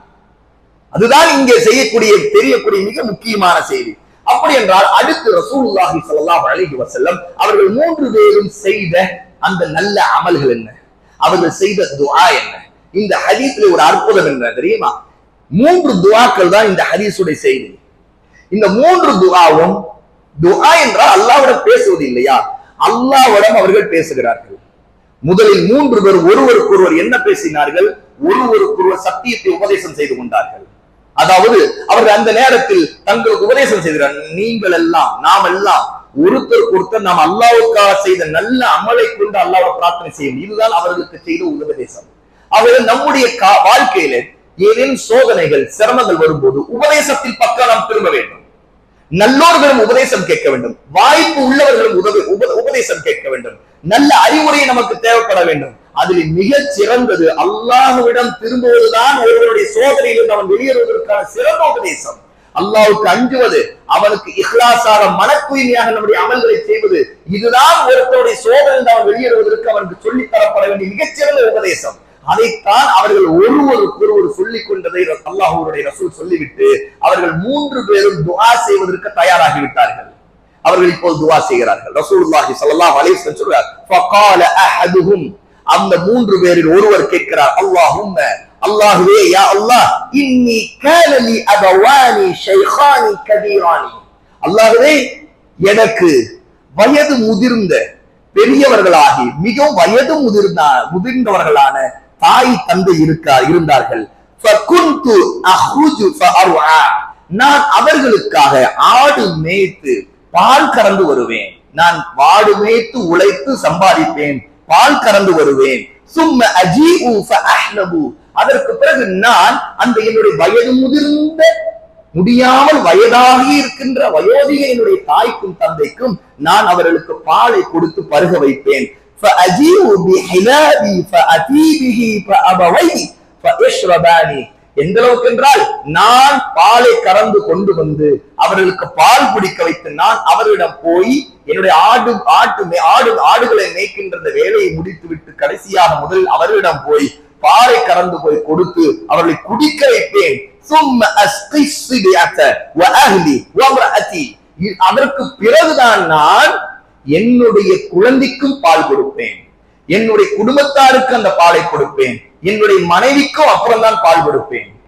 அதுதான் இங்கே செய்யக்கூடிய தெரியக்கூடிய மிக முக்கியமான செய்தி அப்படி என்றால் அடுத்து ரசூலுல்லாஹி ஸல்லல்லாஹு அலைஹி வஸல்லம் அவர்கள் மூன்று பேரும் செய்த அந்த நல்ல அமல்கள் என்ன அவர்கள் செய்த துஆ என்ன இந்த ஹதீஸ்ல ஒரு அற்புதம் என்ன தெரியுமா மூன்று துஆக்கள் தான் இந்த ஹதீஸுடைய செய்தி இந்த மூன்று துஆவும் துஆ என்றால் அல்லாஹ்விடம் பேசுவது இல்லையா அல்லாஹ்விடம் அவர்கள் பேசுகிறார்கள் முதலில் மூன்று பேர் ஒருவருக்கொருவர் என்ன பேசினார்கள் ஒருவருக்கொருவர் சத்தியத்தை உபதேசம் செய்து கொண்டார்கள் அதாவது அவர்கள் அந்த நேரத்தில் தங்களுக்கு உபதேசம் செய்கிறார் நீங்கள் எல்லாம் நாம் எல்லாம் ஒருத்தருக்கு ஒருத்தர் நாம் அல்லாவுக்காக செய்த நல்ல அமலை கொண்டு அல்லாவை பிரார்த்தனை செய்யும் இதுதான் அவர்களுக்கு செய்த உபதேசம் அவர்கள் நம்முடைய கா- வாழ்க்கையில ஏதேனும் சோதனைகள் சிரமங்கள் வரும்போது உபதேசத்தின் பக்கம் நாம் திரும்ப வேண்டும் நல்லோர்களும் உபதேசம் கேட்க வேண்டும் வாய்ப்பு உள்ளவர்களும் உதவி உப- உபதேசம் கேட்க வேண்டும் நல்ல அறிவுரை நமக்கு தேவைப்பட வேண்டும் அதில் மிகச் சிறந்தது அல்லாஹ்விடம் திரும்புவதுதான் ஒருவருடைய சோதனையிலிருந்து அவன் வெளியேறுவதற்கான சிறந்த உபதேசம் அல்லாஹ்வுக்கு அஞ்சுவது அவனுக்கு இஹ்லாசாக மன தூய்மையாக நம்முடைய அமல்களை செய்வது இதுதான் ஒருத்தருடைய சோதனையில் அவன் வெளியேறுவதற்கு அவனுக்கு சொல்லித் தரப்பட வேண்டிய மிகச்சிறந்த உபதேசம் அதைத்தான் அவர்கள் ஒருவருக்கு ஒருவர் சொல்லிக் கொண்டதை அல்லாஹூருடைய ரசூல் சொல்லிவிட்டு அவர்கள் மூன்று பேரும் துஆ செய்வதற்கு தயாராகி விட்டார்கள் அவர்கள் இப்போது துஆ செய்கிறார்கள் ரசூலுல்லாஹி ஸல்லல்லாஹு அலைஹி வஸல்லம் சொல்றார் ஃபகால அஹதுஹும் அந்த மூன்று பேரில் ஒருவர் கேட்கிறார் அல்லாஹும்ம அல்லாஹுவே யா அல்லாஹ் இன்னி கான லி அபவானி ஷைഖானி கபீரானி அல்லாஹுவே எனக்கு வயது முதிர்ந்த பெரியவர்களாகி மிகவும் வயது முதிர்ந்த முதிர்ந்தவர்களான தாய் தந்தை இருக்கா இருந்தார்கள் فَكُنْتُ أَخْرُجُ فَأَرْعَى. நான் அவர்களுக்காக ஆடு மேய்த்து பால் கறந்து வருவேன் நான் வாடு மேய்த்து உழைத்து சம்பாதிப்பேன் பால் கறந்து வருவேன் சும்ம அஜீஉ ஃபஅஹ்லபு. அதற்கு பிறகு நான் அந்த என்னுடைய வயது முதிர்ந்த முடியாமல் வயதாகி இருக்கின்ற வயோதிக என்னுடைய தாய்க்கும் தந்தைக்கும் நான் அவர்களுக்கு பாலை கொடுத்து பருக வைப்பேன் فأجيء بحلابي فأتي به فأبويه فيشرباني எந்த அளவுக்கு என்றால் நான் பாலை கறந்து கொண்டு வந்து அவர்களுக்கு பால் குடிக்க வைத்து நான் அவர்களிடம் போய் என்னுடைய ஆடு ஆட்டு மே- ஆடு ஆடுகளை மேய்க்கின்ற அந்த வேலையை முடித்து விட்டு கடைசியாக முதல் அவர்களிடம் போய் பாலை கறந்து போய் கொடுத்து அவர்களை குடிக்க வைப்பேன் ثم أسقي الصبية وأهلي وامرأتي இ- அதற்கு பிறகுதான் நான் என்னுடைய குழந்தைக்கும் பால் கொடுப்பேன் என்னுடைய குடும்பத்தாருக்கு அந்த பாலை கொடுப்பேன் என்னுடைய மனைவிக்கும் அப்புறம் தான் பால் கொடுப்பேன்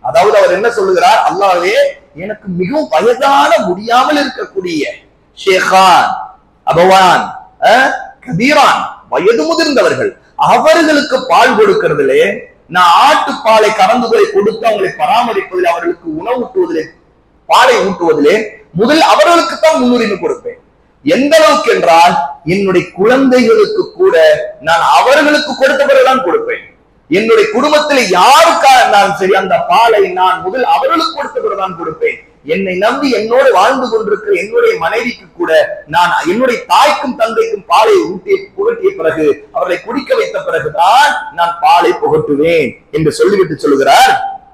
அதாவது அவர் என்ன சொல்லுகிறார் அல்லாவே எனக்கு மிகவும் வயதான முடியாமல் இருக்கக்கூடிய ஷேகான் அபவான் அஹ், கபீரான் வயது முதிர்ந்தவர்கள் அவர்களுக்கு பால் கொடுக்கிறதிலே நான் ஆட்டுப்பாலை கறந்துகளை கொடுத்து அவங்களை பராமரிப்பதில் அவர்களுக்கு உணவு ஊட்டுவதிலே பாலை ஊட்டுவதிலே முதல் அவர்களுக்கு தான் முன்னுரிமை கொடுப்பேன் எந்த அளவுக்கு என்றால் என்னுடைய குழந்தைகளுக்கு கூட நான் அவர்களுக்கு கொடுத்த பிறகுதான் கொடுப்பேன் என்னுடைய குடும்பத்தில் யாருக்காக நான் சரி அந்த பாலை நான் முதல் அவர்களுக்கு கொடுத்த பிறகுதான் கொடுப்பேன் என்னை நம்பி என்னோடு வாழ்ந்து கொண்டிருக்கிற என்னுடைய மனைவிக்கு கூட நான் என்னுடைய தாய்க்கும் தந்தைக்கும் பாலை ஊட்டி புகட்டிய பிறகு அவர்களை குடிக்க வைத்த பிறகுதான் நான் பாலை புகட்டுவேன் என்று சொல்லிவிட்டு சொல்லுகிறார்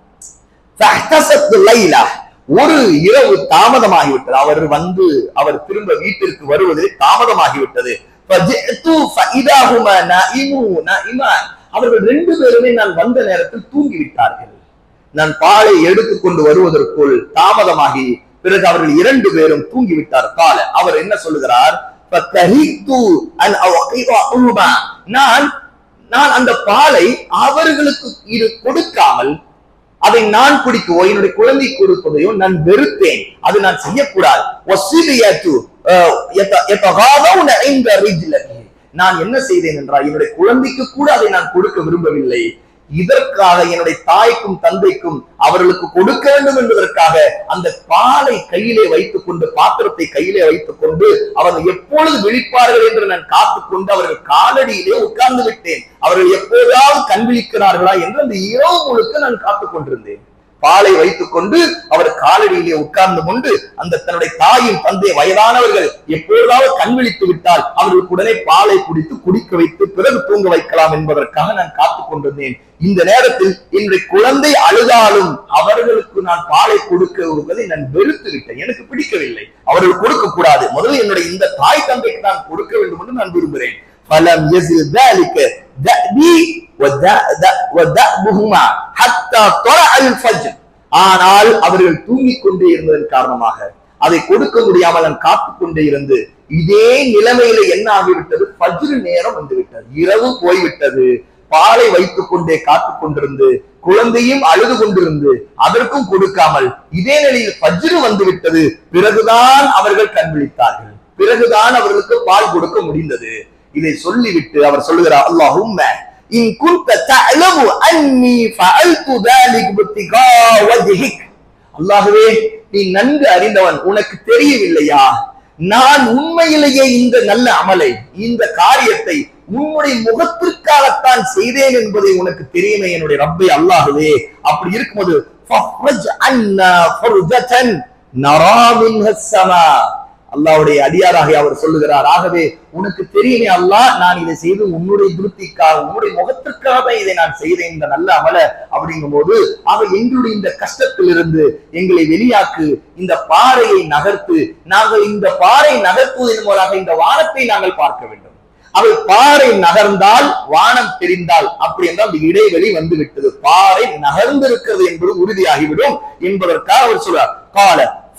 ஃபஹ்தஸத் லைலா. ஒரு இரவு தாமதமாகிவிட்டது அவர் வந்து அவர் திரும்ப வீட்டிற்கு வருவது தாமதமாகிவிட்டது ஃபஜிஅத்து ஃபஇதாஹுமா நாயிமு நாயிமான். அவர்கள் ரெண்டு பேருமே நான் வந்த நேரத்தில் தூங்கி விட்டார்கள் நான் பாலை எடுத்துக்கொண்டு வருவதற்குள் தாமதமாகி பிறகு அவர்கள் இரண்டு பேரும் தூங்கி விட்டார் கால அவர் என்ன சொல்லுகிறார் "ஃபகரித்து அன் அவ்கிதஹுமா." நான் நான் அந்த பாலை அவர்களுக்கு இது கொடுக்காமல் அதை நான் குடிக்கவோ என்னுடைய குழந்தை கொடுப்பதையோ நான் வெறுத்தேன் அது நான் செய்யக்கூடாது வசீலியத்து, அஹ், எத்த- எத்தகாதவுன ஐந்த ரிஜ்லகி. நான் என்ன செய்தேன் என்றால் என்னுடைய குழந்தைக்கு கூட அதை நான் கொடுக்க விரும்பவில்லை இதற்காக என்னுடைய தாய்க்கும் தந்தைக்கும் அவர்களுக்கு கொடுக்க வேண்டும் என்பதற்காக அந்த பாலை கையிலே வைத்துக் கொண்டு பாத்திரத்தை கையிலே வைத்துக் கொண்டு அவர்கள் எப்பொழுது விழிப்பார்கள் என்று நான் காத்துக்கொண்டு அவர்கள் காலடியிலே உட்கார்ந்து விட்டேன் அவர்கள் எப்போதாவது கண் விழிக்கிறார்களா என்று அந்த இரவு முழுக்க நான் காத்துக் கொண்டிருந்தேன் பாலை வைத்துக் கொண்டு அவர் காலடியிலே உட்கார்ந்து கொண்டு அந்த தன்னுடைய தாயும் தந்தை வயதானவர்கள் எப்பொழுதாவது கண் விழித்து விட்டால் அவர்களுக்கு உடனே பாலை குடித்து குடிக்க வைத்து பிறகு தூங்க வைக்கலாம் என்பதற்காக நான் காத்துக் கொண்டிருந்தேன் இந்த நேரத்தில் என்னுடைய குழந்தை அழுதாலும் அவர்களுக்கு நான் பாலை கொடுக்க கொடுப்பதை நான் வெறுத்து விட்டேன் எனக்கு பிடிக்கவில்லை அவர்கள் கொடுக்க கூடாது முதல்ல என்னுடைய இந்த தாய் தந்தைக்கு நான் கொடுக்க வேண்டும் என்று நான் விரும்புகிறேன் فلم يزل ذلك دأبي ودأ- دأ- ودأبهما حتى طلع الفجر ஆனால் அவர்கள் தூங்கிக் கொண்டே இருந்ததன் காரணமாக அதை கொடுக்க முடியாமல் நான் காத்துக் கொண்டே இருந்து இதே நிலைமையில என்ன ஆகிவிட்டது ஃபஜ்ர் நேரம் வந்துவிட்டது இரவு போய்விட்டது பாலை வைத்துக் கொண்டே காத்துக் கொண்டிருந்து குழந்தையும் அழுது கொண்டிருந்து அதற்கும் கொடுக்காமல் இதே நிலையில் ஃபஜ்ர் வந்து விட்டது பிறகுதான் அவர்கள் கண் விழித்தார்கள் பிறகுதான் அவர்களுக்கு பால் கொடுக்க முடிந்தது இதை சொல்லிவிட்டு அவர் சொல்லுகிறார் அல்லாஹும்ம இன் குந்த தஅலமு அன்னி ஃபஅல்து ذلك ابتغاء وجهك அல்லாஹ்வே நீ நன்கு அறிந்தவன் உனக்கு தெரியவில்லையா நான் உண்மையிலேயே இந்த நல்ல அமலை இந்த காரியத்தை உன்னுடைய முகத்திற்காகத்தான் செய்தேன் என்பதை உனக்கு தெரியுமே என்னுடைய ரப்பை அல்லாஹ்வே அப்படி இருக்கும்போது ஃபஃப்ரஜ் அன்னா ஃபர்ஜதன் நரா மின்ஹ ஸமா அல்லாஹ்வுடைய அடியாராக அவர் சொல்லுகிறார் ஆகவே உனக்கு தெரியுமே அல்லாஹ் நான் இதை செய்து உன்னுடைய திருப்திக்காக உன்னுடைய முகத்திற்காக தான் இதை நான் செய்தேன் இந்த நல்ல அமல அப்படிங்கும் போது ஆக எங்களுடைய இந்த கஷ்டத்திலிருந்து எங்களை வெளியாக்கு இந்த பாறையை நகர்த்து நாங்கள் இந்த பாறை நகர்த்துவதன் மூலமாக இந்த வானத்தை நாங்கள் பார்க்க வேண்டும் அவை பாறை நகர்ந்தால் வானம் தெரிந்தால் அப்படி என்றால் அந்த இடைவெளி வந்து விட்டது பாறை நகர்ந்திருக்கிறது என்பது உறுதியாகிவிடும் என்பதற்காக அவர் சொல்றார் கால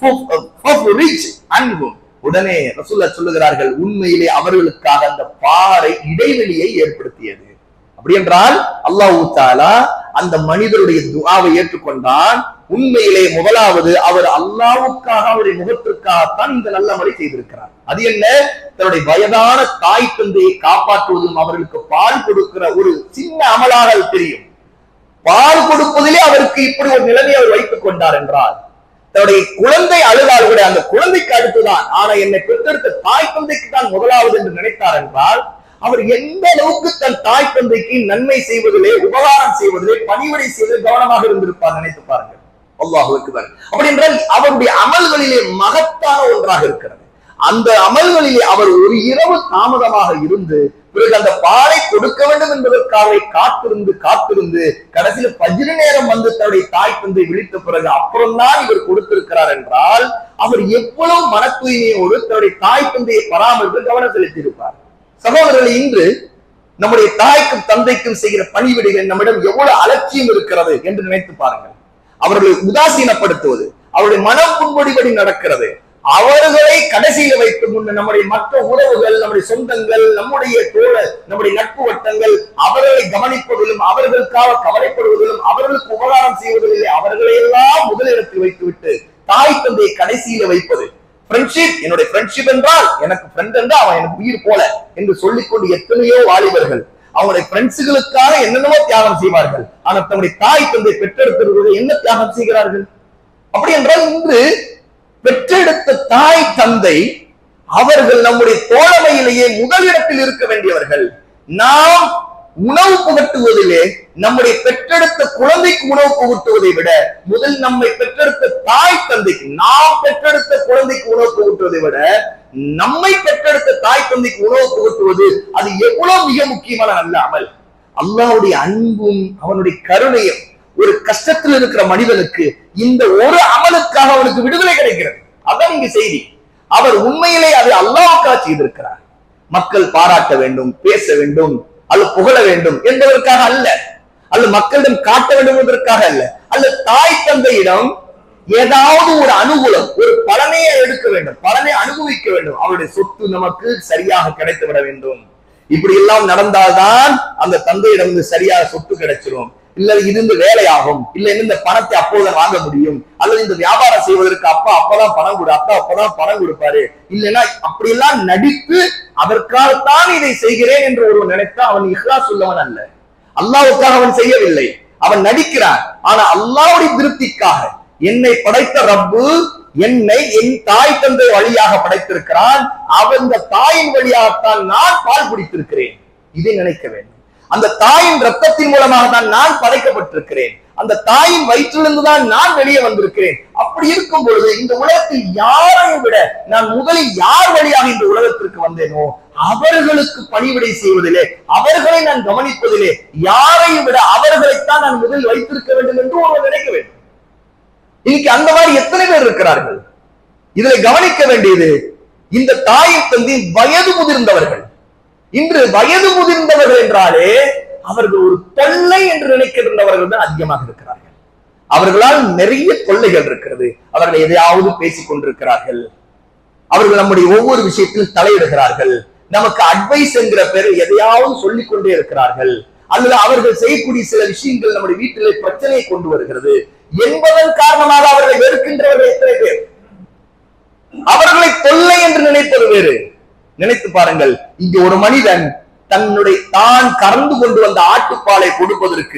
அன்பும் உடனே ரசூல்லா சொல்லுகிறார்கள் உண்மையிலே அவர்களுக்காக அந்த பாறை இடைவெளியை ஏற்படுத்தியது அப்படி என்றால் அல்லாஹ் தாலா அந்த மனிதருடைய துஆவை ஏற்றுக்கொண்டான் உண்மையிலே முதலாவது அவர் அல்லாவுக்காக அவருடைய முகத்திற்காகத்தான் இந்த நல்ல முறை செய்திருக்கிறார் அது என்ன தன்னுடைய வயதான தாய் தந்தையை காப்பாற்றுவதும் அவர்களுக்கு பால் கொடுக்கிற ஒரு சின்ன அமலாக அது தெரியும் பால் கொடுப்பதிலே அவருக்கு இப்படி ஒரு நிலைமையை அவர் வைத்துக் கொண்டார் என்றால் தன்னுடைய குழந்தை அழுதால் கூட அந்த குழந்தைக்கு அடுத்துதான் ஆனா என்னை பெற்றெடுத்த தாய் தந்தைக்கு தான் முதலாவது என்று நினைத்தார் என்றால் அவர் எந்த அளவுக்கு தன் தாய் தந்தைக்கு நன்மை செய்வதிலே உபகாரம் செய்வதிலே பணிவிடை செய்வதில் கவனமாக இருந்திருப்பார் நினைத்து பாருங்கள் அல்லாஹ் அக்பர் அப்படி என்றால் அவருடைய அமல்களிலே மகத்தான ஒன்றாக இருக்கிறது அந்த அமல்களிலே அவர் ஒரு இரவு தாமதமாக இருந்து பிறகு அந்த பாலை கொடுக்க வேண்டும் என்பதற்காக காத்திருந்து காத்திருந்து கடைசியில பஜ்ர நேரம் வந்து தன்னுடைய தாய் தந்தை விழித்த பிறகு அப்புறம்தான் இவர் கொடுத்திருக்கிறார் என்றால் அவர் எவ்வளவு மன தூய்மையோடு தன்னுடைய தாய் தந்தையை பராமரித்து கவனம் செலுத்தியிருப்பார் சகோதரர்கள் இன்று நம்முடைய தாய்க்கும் தந்தைக்கும் செய்கிற பணிவிடைகள் நம்மிடம் எவ்வளவு அலட்சியம் இருக்கிறது என்று நினைத்து பாருங்கள் அவர்களை உதாசீனப்படுத்துவது அவருடைய மனம் புண்படிபடி நடக்கிறது அவர்களை கடைசியில வைத்து முன்ன நம்முடைய மற்ற உறவுகள் நம்முடைய சொந்தங்கள் நம்முடைய தோழ நம்முடைய நட்பு வட்டங்கள் அவர்களை கவனிப்பதிலும் அவர்களுக்காக கவலைப்படுவதிலும் அவர்களுக்கு உபகாரம் செய்வதிலே அவர்களை எல்லாம் முதலிடத்தில் வைத்துவிட்டு தாய் தந்தையை கடைசியில வைப்பது ஃப்ரெண்ட்ஷிப் என்னுடைய ஃப்ரெண்ட்ஷிப் என்றால் எனக்கு ஃப்ரெண்ட் என்றால் அவன் எனக்கு உயிர் போல என்று சொல்லிக்கொண்டு எத்தனையோ வாலிபர்கள் அவங்களுடைய ஃப்ரெண்ட்ஸுகளுக்காக என்னென்னமோ தியாகம் செய்வார்கள் ஆனால் தன்னுடைய தாய் தந்தை பெற்றெடுத்திருக்கிறது என்ன தியாகம் செய்கிறார்கள் அப்படி என்றால் இன்று பெற்றெடுத்த தாய் தந்தை அவர்கள் நம்முடைய தோழமையிலேயே முதலிடத்தில் இருக்க வேண்டியவர்கள் நாம் உணவு புகட்டுவதிலே நம்முடைய பெற்றெடுத்த குழந்தைக்கு உணவு புகட்டுவதை விட முதல் நம்மை பெற்றெடுத்த தாய் தந்தைக்கு நாம் பெற்றெடுத்த குழந்தைக்கு உணவு புகட்டுவதை விட நம்மை பெற்றெடுத்த தாய் தந்தைக்கு உணவு புகட்டுவது அது எவ்வளவு மிக முக்கியமான நல்ல அமல் அல்லாஹ்வுடைய அன்பும் அவனுடைய கருணையும் ஒரு கஷ்டத்தில் இருக்கிற மனிதனுக்கு இந்த ஒரு அமலுக்காக அவனுக்கு விடுதலை கிடைக்கிறது அதான் இங்க செய்தி அவர் உண்மையிலே அதை அல்லாவுக்காக செய்திருக்கிறார் மக்கள் பாராட்ட வேண்டும் பேச வேண்டும் அல்லது புகழ வேண்டும் என்பதற்காக அல்ல அல்லது மக்களிடம் காட்ட வேண்டும் என்பதற்காக அல்ல அல்ல தாய் தந்தையிடம் ஏதாவது ஒரு அனுகூலம் ஒரு பலனையை எடுக்க வேண்டும் பலனை அனுபவிக்க வேண்டும் அவருடைய சொத்து நமக்கு சரியாக கிடைத்து விட வேண்டும் இப்படி எல்லாம் நடந்தால்தான் அந்த தந்தையிடம் இருந்து சரியாக சொத்து கிடைச்சிரும் இல்ல இது இந்த வேலையாகும் இல்ல இந்த பணத்தை அப்போதுதான் வாங்க முடியும் அல்லது இந்த வியாபாரம் செய்வதற்கு அப்பா அப்பதான் பணம் கொடு அப்பா அப்பதான் பணம் கொடுப்பாரு இல்லைன்னா அப்படியெல்லாம் நடித்து அதற்காகத்தான் இதை செய்கிறேன் என்று ஒருவன் நினைத்தா அவன் இஹ்லாஸ் உள்ளவன் அல்ல அல்லாவுக்காக அவன் செய்யவில்லை அவன் நடிக்கிறான் ஆனா அல்லாவுடைய திருப்திக்காக என்னை படைத்த ரப்பு என்னை என் தாய் தந்தை வழியாக படைத்திருக்கிறான் அவன் தாயின் வழியாகத்தான் நான் பால் குடித்திருக்கிறேன் இதை நினைக்க வேண்டும் அந்த தாயின் ரத்தத்தின் மூலமாக தான் நான் படைக்கப்பட்டிருக்கிறேன் அந்த தாயின் வயிற்றிலிருந்து தான் நான் வெளியே வந்திருக்கிறேன் அப்படி இருக்கும் பொழுது இந்த உலகத்தில் யாரையும் விட நான் முதலில் யார் வழியாக இந்த உலகத்திற்கு வந்தேனோ அவர்களுக்கு பணிவிடை செய்வதிலே அவர்களை நான் கவனிப்பதிலே யாரையும் விட அவர்களைத்தான் நான் முதலில் வைத்திருக்க வேண்டும் என்று ஒருவர் நினைக்க வேண்டும் இன்னைக்கு அந்த மாதிரி எத்தனை பேர் இருக்கிறார்கள் இதுல கவனிக்க வேண்டியது இந்த தாயின் தந்தை வயது முதிர்ந்தவர்கள் இன்று வயது முதிர்ந்தவர்கள் என்றாலே அவர்கள் ஒரு தொல்லை என்று நினைக்கின்றவர்கள் தான் அதிகமாக இருக்கிறார்கள் அவர்களால் நிறைய தொல்லைகள் இருக்கிறது அவர்கள் எதையாவது பேசிக் கொண்டிருக்கிறார்கள் அவர்கள் நம்முடைய ஒவ்வொரு விஷயத்திலும் தலையிடுகிறார்கள் நமக்கு அட்வைஸ் என்கிற பேரில் எதையாவது சொல்லிக் கொண்டே இருக்கிறார்கள் அல்லது அவர்கள் செய்யக்கூடிய சில விஷயங்கள் நம்முடைய வீட்டிலே பிரச்சனையை கொண்டு வருகிறது என்பதன் காரணமாக அவர்களை வெறுக்கின்றவர்கள் எத்தனை பேர் அவர்களை தொல்லை என்று நினைப்பது வேறு நினைத்து பாருங்கள் இங்க ஒரு மனிதன் தன்னுடைய தான் கறந்து கொண்டு வந்த ஆட்டுப்பாலை கொடுப்பதற்கு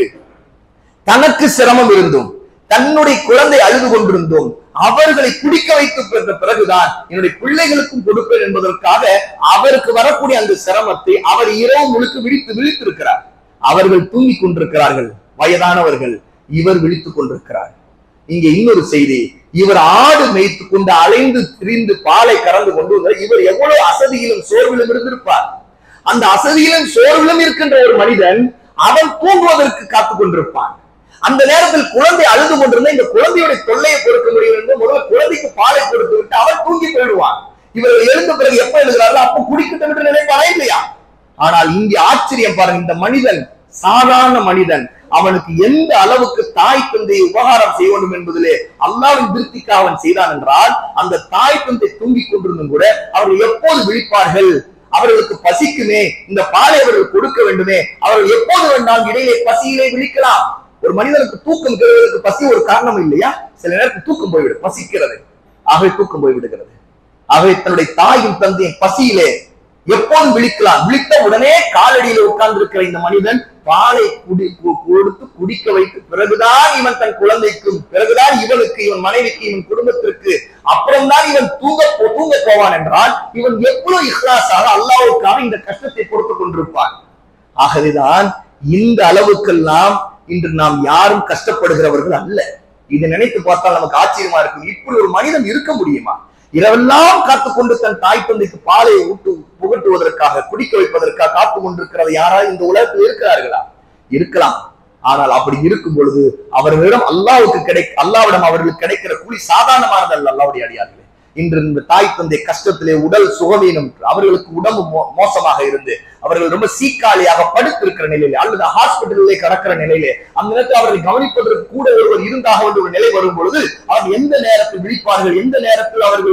தனக்கு சிரமம் இருந்தும் தன்னுடைய குழந்தை அழுது கொண்டிருந்தோம் அவர்களை குடிக்க வைத்து பெற்ற பிறகுதான் என்னுடைய பிள்ளைகளுக்கும் கொடுப்பேன் என்பதற்காக அவருக்கு வரக்கூடிய அந்த சிரமத்தை அவர் இரவு முழுக்க விழித்து விழித்திருக்கிறார் அவர்கள் தூங்கிக் கொண்டிருக்கிறார்கள் வயதானவர்கள் இவர் விழித்துக் கொண்டிருக்கிறார் இங்க இன்னொரு செய்தி இவர் ஆடு மேய்த்து கொண்டு அலைந்து திரிந்து பாலை கறந்து கொண்டு வந்தார். இவர் எவ்வளவு அசதியிலும் சோர்விலும் இருந்திருப்பார் அந்த அசதியிலும் சோர்விலும் இருக்கின்ற ஒரு மனிதன் அவன் தூங்குவதற்கு காத்துக் கொண்டிருப்பான் அந்த நேரத்தில் குழந்தை அழுது கொண்டிருந்த இந்த குழந்தையுடைய தொல்லையை பொறுக்க முடியும் என்று முதல்ல குழந்தைக்கு பாலை கொடுத்து விட்டு அவன் தூங்கி போயிடுவான் இவர்கள் எழுந்த பிறகு எப்ப எழுதுகிறார்கள் அப்ப குடிக்கட்டும் என்று நினைப்பாரா இல்லையா ஆனால் இங்கே ஆச்சரியம் பாருங்க இந்த மனிதன் சாதாரண மனிதன் அவனுக்கு எந்த அளவுக்கு தாய் தந்தையை உபகாரம் செய்ய வேண்டும் என்பதிலே அல்லாவின் திருப்திக்காக அவன் செய்தான் என்றால் அந்த தாய் தந்தை தூங்கிக் கொண்டிருந்தும் கூட அவர்கள் எப்போது விழிப்பார்கள் அவர்களுக்கு பசிக்குமே இந்த பாலை அவர்கள் கொடுக்க வேண்டுமே அவர்கள் எப்போது வேண்டாம் இடையிலே பசியிலே விழிக்கலாம் ஒரு மனிதனுக்கு தூக்கம் கெடுவதற்கு பசி ஒரு காரணம் இல்லையா சில நேரத்துக்கு தூக்கம் போய்விடும் பசிக்கிறது ஆகவே தூக்கம் போய்விடுகிறது ஆகவே தன்னுடைய தாயும் தந்தையும் பசியிலே எப்போது விழிக்கலாம் விழித்த உடனே காலடியில உட்கார்ந்து இருக்கிற இந்த மனிதன் பாலை குடி கு- கொடுத்து குடிக்க வைத்து பிறகுதான் இவன் தன் குழந்தைக்கும் பிறகுதான் இவனுக்கு இவன் மனைவிக்கு இவன் குடும்பத்திற்கு அப்புறம்தான் இவன் தூங்க போ- தூங்க போவான் என்றால் இவன் எவ்வளவு இஹ்லாஸாக அல்லாஹ்வுக்காக இந்த கஷ்டத்தை பொறுத்துக் கொண்டிருப்பான் ஆகவேதான் இந்த அளவுக்கெல்லாம் இன்று நாம் யாரும் கஷ்டப்படுகிறவர்கள் அல்ல இதை நினைத்து பார்த்தால் நமக்கு ஆச்சரியமா இருக்கும் இப்படி ஒரு மனிதன் இருக்க முடியுமா இரவெல்லாம் காத்துக்கொண்டு தன் தாய் தந்தைக்கு பாலை ஊட்டு புகட்டுவதற்காக குடிக்க வைப்பதற்காக காத்து கொண்டிருக்கிறது யாராவது இந்த உலகத்தில் இருக்கிறார்களா இருக்கலாம் ஆனால் அப்படி இருக்கும் பொழுது அவர்களிடம் அல்லாவுக்கு கிடை அல்லாவிடம் அவர்களுக்கு கிடைக்கிற கூலி சாதாரணமானது அல்ல அல்லாவுடைய அடியார்களே இன்று இந்த தாய் தந்தை கஷ்டத்திலே உடல் சுகவீனம் அவர்களுக்கு உடம்பு மோ- மோசமாக இருந்து அவர்கள் ரொம்ப சீக்காளியாக படுத்திருக்கிற நிலையிலே அல்லது ஹாஸ்பிட்டலிலே கடக்கிற நிலையிலே அந்த நேரத்தில் அவர்களை கவனிப்பதற்கு கூட ஒருவர் இருந்தாக வேண்டிய ஒரு நிலை வரும் பொழுது அவர் எந்த நேரத்தில் விழிப்பார்கள் எந்த நேரத்தில் அவர்கள்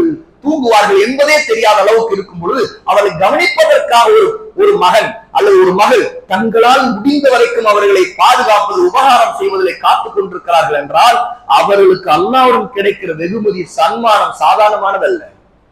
தூங்குவார்கள் என்பதே தெரியாத அளவுக்கு இருக்கும் பொழுது அவர்களை கவனிப்பதற்காக ஒரு ஒரு மகன் அல்லது ஒரு மகள் தங்களால் முடிந்த வரைக்கும் அவர்களை பாதுகாப்பது உபகாரம் செய்வதிலே காத்துக் கொண்டிருக்கிறார்கள் என்றால் அவர்களுக்கு அல்லாவுடன் கிடைக்கிற வெகுமதி சன்மானம் சாதாரணமானதல்ல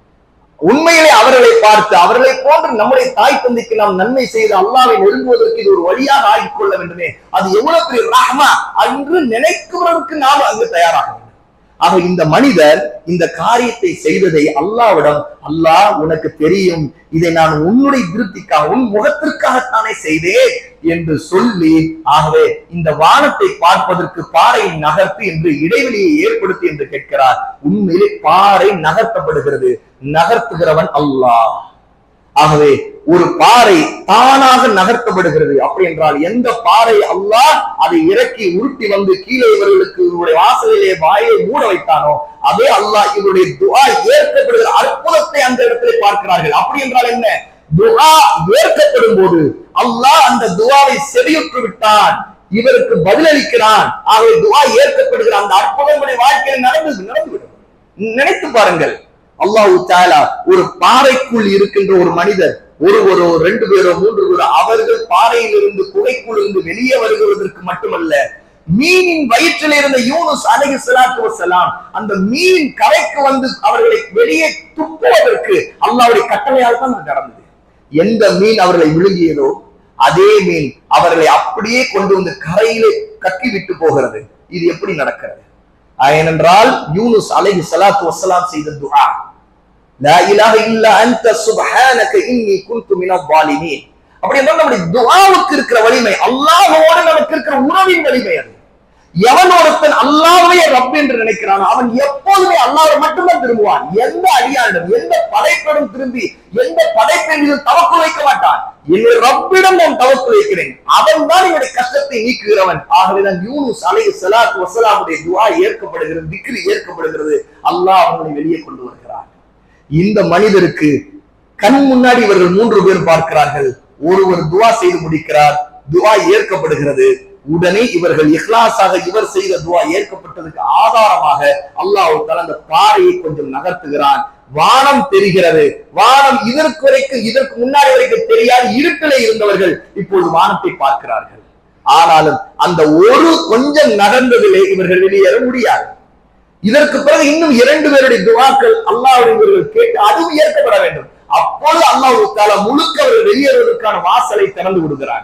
உண்மையிலே அவர்களை பார்த்து அவர்களை போன்று நம்முடைய தாய் தந்தைக்கு நாம் நன்மை செய்து அல்லாவை நெருங்குவதற்கு இது ஒரு வழியாக ஆகிக் கொள்ள வேண்டுமே அது எவ்வளவு பெரிய ரஹ்மா என்று நினைக்கிறதற்கு நாம் அங்கு தயாராக வேண்டும் ஆக இந்த மனிதர் இந்த காரியத்தை செய்ததை அல்லாவிடம் அல்லாஹ் உனக்கு தெரியும் இதை நான் உன்னுடைய திருப்திக்காக உன் முகத்திற்காகத்தானே செய்தேன் என்று சொல்லி ஆகவே இந்த வானத்தை பார்ப்பதற்கு பாறை நகர்த்து என்று இடைவெளியை ஏற்படுத்தி என்று கேட்கிறார் உண்மையிலே பாறை நகர்த்தப்படுகிறது நகர்த்துகிறவன் அல்லாஹ் ஆகவே ஒரு பாறை தானாக நகர்த்தப்படுகிறது அப்படி என்றால் எந்த பாறை அல்லாஹ் அதை இறக்கி உருட்டி வந்து கீழே இவர்களுக்கு இவருடைய வாசலிலே வாயை மூட வைத்தானோ அதே அல்லாஹ் இவருடைய துஆ ஏற்கப்படுகிற அற்புதத்தை அந்த இடத்திலே பார்க்கிறார்கள் அப்படி என்றால் என்ன துஆ ஏற்கப்படும் போது அல்லாஹ் அந்த துஆவை செவியுற்று விட்டான் இவருக்கு பதிலளிக்கிறான் ஆகவே துஆ ஏற்கப்படுகிற அந்த அற்புதங்களுடைய வாழ்க்கையில் நடந்து நடந்துவிடும் நினைத்து பாருங்கள் அல்லாஹு தாலா ஒரு பாறைக்குள் இருக்கின்ற ஒரு மனிதர் ஒருவரோ ரெண்டு பேரோ மூன்று பேரோ அவர்கள் பாறையில் இருந்து குகைக்குள் இருந்து வெளியே வருகிறதற்கு மட்டுமல்ல மீனின் வயிற்றில் இருந்த யூனுஸ் அலஹி சலாத்து வசலாம் அந்த மீன் கரைக்கு வந்து அவர்களை வெளியே துப்புவதற்கு அல்லாவுடைய கட்டளையால் தான் அது நடந்தது எந்த மீன் அவர்களை விழுங்கியதோ அதே மீன் அவர்களை அப்படியே கொண்டு வந்து கரையிலே கக்கி விட்டு போகிறது இது எப்படி நடக்கிறது ஏனென்றால் யூனுஸ் அலைஹி ஸலாத்து வஸ்ஸலாம் செய்த துஆ லா இலாஹ இல்லா அன்த சுப்ஹானக இன்னி குன்து மினல் ஸாலிமீன் அப்படி என்றால் நம்முடைய துஆவுக்கு இருக்கிற வலிமை அல்லாஹ்வோடு நமக்கு இருக்கிற உறவின் வலிமை அது எவன் ஒருத்தன் அல்லாஹ்வே ரப் என்று நினைக்கிறானோ அவன் எப்போதுமே அல்லாஹ்வை மட்டும்தான் திரும்புவான் எந்த அடியாரிடம் எந்த படைப்பிடம் திரும்பி எந்த படைப்பின் மீது தவக்கு வைக்க மாட்டான் என்னுடைய ரப்பிடம் நான் தவக்கு வைக்கிறேன் அவன் தான் என்னுடைய கஷ்டத்தை நீக்குகிறவன் ஆகவேதான் யூனுஸ் அலைஹி ஸலாத்து வஸலாமுடைய துஆ ஏற்கப்படுகிறது திக்ரி ஏற்கப்படுகிறது அல்லாஹ் அவனை வெளியே கொண்டு வருகிறான் இந்த மனிதருக்கு கண் முன்னாடி இவர்கள் மூன்று பேர் பார்க்கிறார்கள் ஒருவர் துஆ செய்து முடிக்கிறார் துஆ ஏற்கப்படுகிறது உடனே இவர்கள் இஹ்லாஸாக இவர் செய்த துஆ ஏற்கப்பட்டதுக்கு ஆதாரமாக அல்லாஹ் தஆலா அந்த பாறையை கொஞ்சம் நகர்த்துகிறான் வானம் தெரிகிறது வானம் இதற்கு வரைக்கும் இதற்கு முன்னாடி வரைக்கும் தெரியாது இருட்டிலே இருந்தவர்கள் இப்போது வானத்தை பார்க்கிறார்கள் ஆனாலும் அந்த ஒரு கொஞ்சம் நகர்ந்ததிலே இவர்கள் வெளியேற முடியாது இதற்கு பிறகு இன்னும் இரண்டு பேருடைய துவாக்கள் அல்லாஹ்வுடைய இவர்கள் கேட்டு அதுவும் ஏற்கப்பட வேண்டும் அப்பொழுது அல்லாஹ் தாலா முழுக்க அவர்கள் வெளியேறுவதற்கான வாசலை திறந்து விடுகிறார்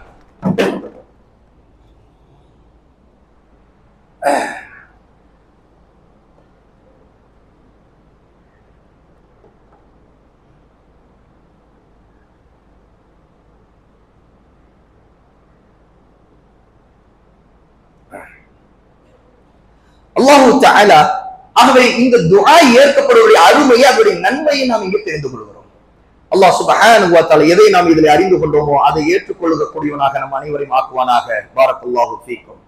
அல்லாஹு தஆலா ஆகவே இந்த துஆ ஏற்கப்படுவதை அருமையை அதனுடைய நன்மையை நாம் இங்கே தெரிந்து கொள்கிறோம் அல்லாஹ் சுப்ஹானஹு வ தஆலா எதை நாம் இதில் அறிந்து கொண்டோமோ அதை ஏற்றுக்கொள்ளக்கூடியவனாக நம் அனைவரையும் ஆக்குவானாக பாரக்கல்லாஹு ஃபீக்கும்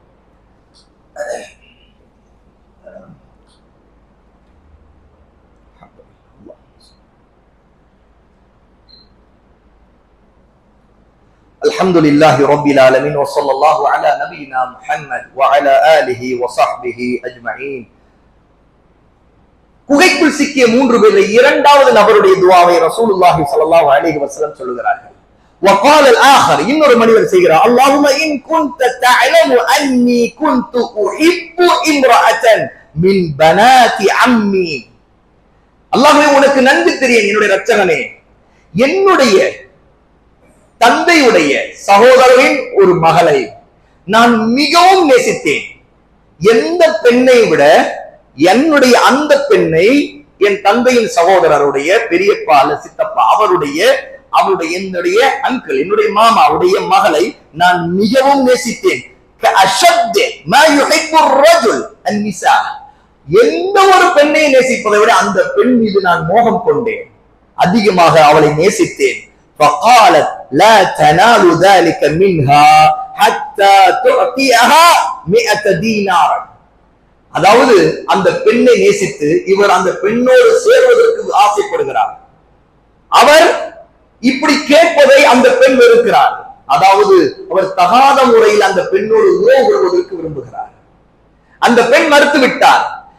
الحمد لله رب العالمين وصلى الله على نبينا محمد وعلى آله وصحبه أجمعين குகைக்குள் சிக்கிய மூன்று பேரில் இரண்டாவது நபருடைய துவாவை ரசூலுல்லாஹி ஸல்லல்லாஹு அலைஹி வஸல்லம் சொல்லுகிறார்கள் وقال الاخر இன்னொரு மனிதர் செய்கிறார் اللهم ان كنت تعلم اني كنت احب امراه من بنات عمي அல்லாஹ்வே உனக்கு நன்கு தெரியும் என்னுடைய ரட்சகனே என்னுடைய தந்தையுடைய சகோதரரின் ஒரு மகளை நான் மிகவும் நேசித்தேன் எந்த பெண்ணை விட என்னுடைய அந்த பெண்ணை என் தந்தையின் சகோதரருடைய பெரியப்பா அல்ல சித்தப்பா அவருடைய அவருடைய என்னுடைய அங்கிள் என்னுடைய மாமா அவருடைய மகளை நான் மிகவும் நேசித்தேன் كأشد ما يحب الرجل النساء. எந்த ஒரு பெண்ணை நேசிப்பதை விட அந்த பெண் மீது நான் மோகம் கொண்டேன் அதிகமாக அவளை நேசித்தேன் فقالت لا تنال ذلك منها حتى تعطيها 100 دينار அதாவது அந்த பெண்ணை நேசித்து இவர் அந்த பெண்ணோடு சேர்வதற்கு ஆசைப்படுகிறார் அவர் இப்படி கேட்பதை அந்த பெண் வெறுக்கிறார் அதாவது அவர் தகாத முறையில் அந்த பெண்ணோடு உறவு கொள்வதற்கு விரும்புகிறார் அந்த பெண் மறுத்து விட்டார்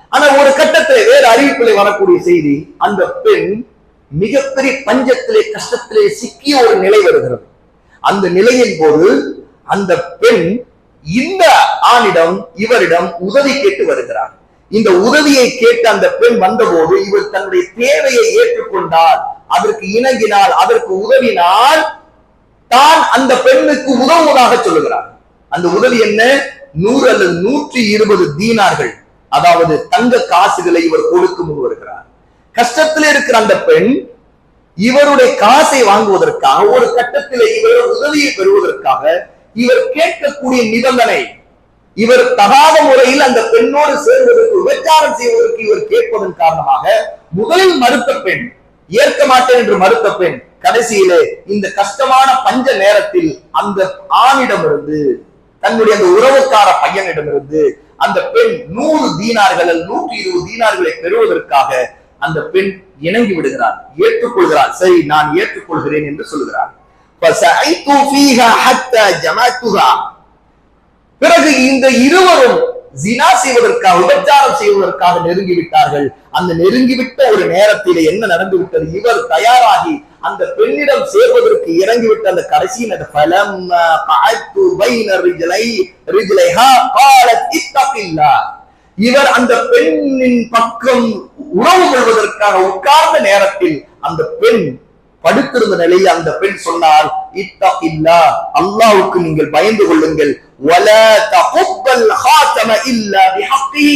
ஆனா ஒரு கட்டத்துல வேற அறிவிப்பிலே வரக்கூடிய செய்தி அந்த பெண் மிகப்பெரிய பஞ்சத்திலே கஷ்டத்திலே சிக்கிய ஒரு நிலை வருகிறது அந்த நிலையின் போது அந்த பெண் இந்த ஆணிடம் இவரிடம் உதவி கேட்டு வருகிறார் இந்த உதவியை கேட்டு அந்த பெண் வந்தபோது இவர் தன்னுடைய தேவையை ஏற்றுக்கொண்டால் அதற்கு இணங்கினால் அதற்கு உதவினால் தான் அந்த பெண்ணுக்கு உதவுவதாக சொல்லுகிறார் அந்த உதவி என்ன நூறு அல்லது நூற்றி இருபது தீனார்கள் அதாவது தங்க காசுகளை இவர் கொடுக்க முன் வருகிறார் கஷ்டத்தில் இருக்கிற அந்த பெண் இவருடைய காசை வாங்குவதற்காக ஒரு கட்டத்தில் இவர் உதவியை பெறுவதற்காக இவர் கேட்கக்கூடிய நிபந்தனை இவர் தகாத முறையில் அந்த பெண்ணோடு சேர்வதற்கு விபச்சாரம் செய்வதற்கு இவர் கேட்பதன் காரணமாக முதலில் மறுத்த பெண் ஏற்க மாட்டேன் என்று மறுத்த பெண் கடைசியிலே இந்த கஷ்டமான பஞ்ச நேரத்தில் அந்த ஆணிடமிருந்து தன்னுடைய அந்த உறவுக்கார பையனிடமிருந்து அந்த பெண் நூறு தீனார்கள் அல்லது நூற்றி இருபது தீனார்களை பெறுவதற்காக அந்த பெண் இணங்கி விடுகிறார் ஏற்றுக்கொள்கிறார் சரி நான் ஏற்றுக்கொள்கிறேன் என்று சொல்கிறார் فَسَعِيتُ فِيهَا حَتَّى جَمَعْتُهَا பிறகு இந்த இருவரும் ஜினா செய்வதற்காக விபச்சாரம் செய்வதற்காக நெருங்கி விட்டார்கள் அந்த நெருங்கிவிட்ட ஒரு நேரத்திலே என்ன நடந்து விட்டது இவர் தயாராகி அந்த பெண்ணிடம் சேர்வதற்கு இறங்கிவிட்ட அந்த கடைசி நேர- فَلَمَّا قَعَدْتُ بَيْنَ رِجْلَيْ- رِجْلَيْهَا قَالَتْ اتَّقِ اللَّهِ. இவர் அந்த பெண்ணின் பக்கம் உறவு கொள்வதற்காக உட்கார்ந்த நேரத்தில் அந்த பெண் படுத்திருந்த நிலையில் அந்த பெண் சொன்னால் இத்தகில்லா அல்லாஹ்வுக்கு நீங்கள் பயந்து கொள்ளுங்கள் وَلَا تَحُبَّ الْخَاتَمَ إِلَّا بِحَقِّهِ.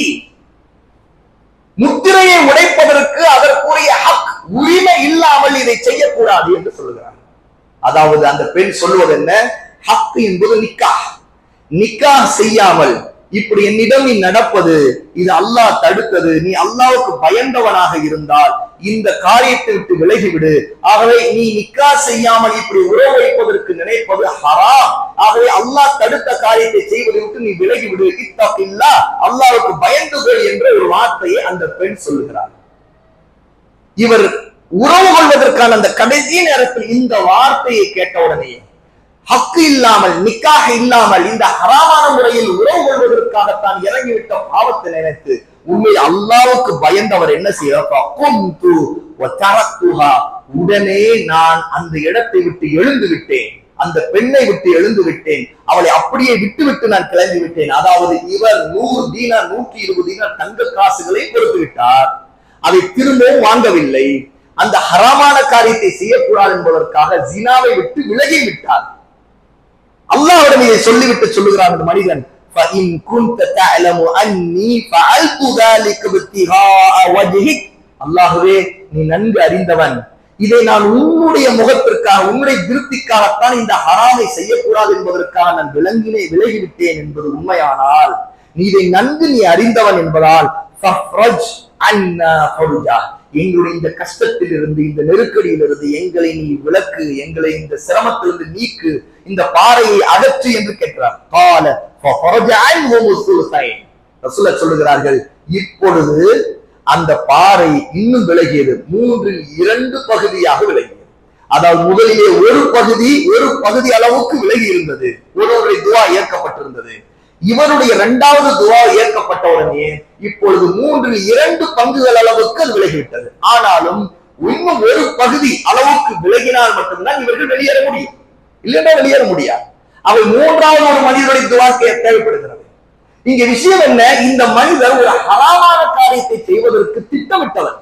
முத்திரையை உடைப்பதற்கு அதற்குரிய ஹக் உரிமை இல்லாமல் இதை செய்யக்கூடாது என்று சொல்லுகிறார் அதாவது அந்த பெண் சொல்வது என்ன ஹக் என்பது நிக்கா நிக்கா செய்யாமல் இப்படி என்னிடம் நீ நடப்பது இது அல்லாஹ் தடுத்தது நீ அல்லாஹ்வுக்கு பயந்தவனாக இருந்தால் இந்த காரியத்தை விட்டு விலகிவிடு ஆகவே நீ நிக்கா செய்யாமல் இப்படி உறவு வைப்பதற்கு நினைப்பது ஹராம் ஆகவே அல்லாஹ் தடுத்த காரியத்தை செய்வதை விட்டு நீ விலகிவிடு இத்தகில்லா அல்லாஹ்வுக்கு பயந்து கொள் என்ற ஒரு வார்த்தையை அந்த பெண் சொல்லுகிறார் இவர் உறவு கொள்வதற்கான அந்த கடைசி நேரத்தில் இந்த வார்த்தையை கேட்ட உடனே ஹக்கு இல்லாமல் நிக்காக இல்லாமல் இந்த ஹராமான முறையில் உறவு கொள்வதற்காகத்தான் இறங்கிவிட்ட பாவத்தை நினைத்து உண்மையில் அல்லாவுக்கு பயந்தவர் என்ன செய்யறார் உடனே நான் அந்த இடத்தை விட்டு எழுந்து விட்டேன் அந்த பெண்ணை விட்டு எழுந்து விட்டேன் அவளை அப்படியே விட்டு விட்டு நான் கிளம்பி விட்டேன் அதாவது இவர் நூறு தீனார் நூற்றி இருபது தீனார் தங்க காசுகளை கொடுத்து விட்டார் அதை திரும்பவும் வாங்கவில்லை அந்த ஹராமான காரியத்தை செய்யக்கூடாது என்பதற்காக ஜினாவை விட்டு விலகி விட்டார் அல்லாஹ்விடம் இதை சொல்லிவிட்டு சொல்லுகிறான் அந்த மனிதன் فَإِن كُنْتَ تَعْلَمُ أَنِّي فَعَلْتُ ذَلِكَ ابْتِغَاءَ وَجْهِكَ அல்லாஹ்வே நீ நன்கு அறிந்தவன் இதை நான் உன்னுடைய முகத்திற்காக உன்னுடைய திருப்திக்காகத்தான் இந்த ஹராமை செய்யக்கூடாது என்பதற்காக நான் விளங்கினே விலகிவிட்டேன் என்பது உண்மையானால் நீ இதை நன்கு நீ அறிந்தவன் என்பதால் ஃபஃப்ரஜ் அன்னா ஃபருஜா. எங்களுடைய இந்த கஷ்டத்தில் இருந்து இந்த நெருக்கடியில் இருந்து எங்களை நீ விலக்கு எங்களை இந்த சிரமத்திலிருந்து நீக்கு இந்த பாறையை அகற்று என்று கேட்கிறார் கால ஃபஃபரஜ அன்ஹும் சுலுசைன். ரசூலுல்லாஹ் சொல்லுகிறார்கள் இப்பொழுது அந்த பாறை இன்னும் விலகியது மூன்றில் இரண்டு பகுதியாக விலகியது அதாவது முதலிலே ஒரு பகுதி ஒரு பகுதி அளவுக்கு விலகி இருந்தது ஒருவருடைய துவா ஏற்கப்பட்டிருந்தது இவருடைய இரண்டாவது துவா ஏற்கப்பட்ட உடனே இப்பொழுது மூன்றில் இரண்டு பங்குகள் அளவுக்கு அது விலகிவிட்டது ஆனாலும் இன்னும் ஒரு பகுதி அளவுக்கு விலகினால் மட்டும்தான் இவர்கள் வெளியேற முடியும் இல்லைன்னா வெளியேற முடியாது அவை மூன்றாவது ஒரு மனிதனுடைய துவா கே- தேவைப்படுகிறது இங்க விஷயம் என்ன இந்த மனிதர் ஒரு ஹராமான காரியத்தை செய்வதற்கு திட்டமிட்டவர்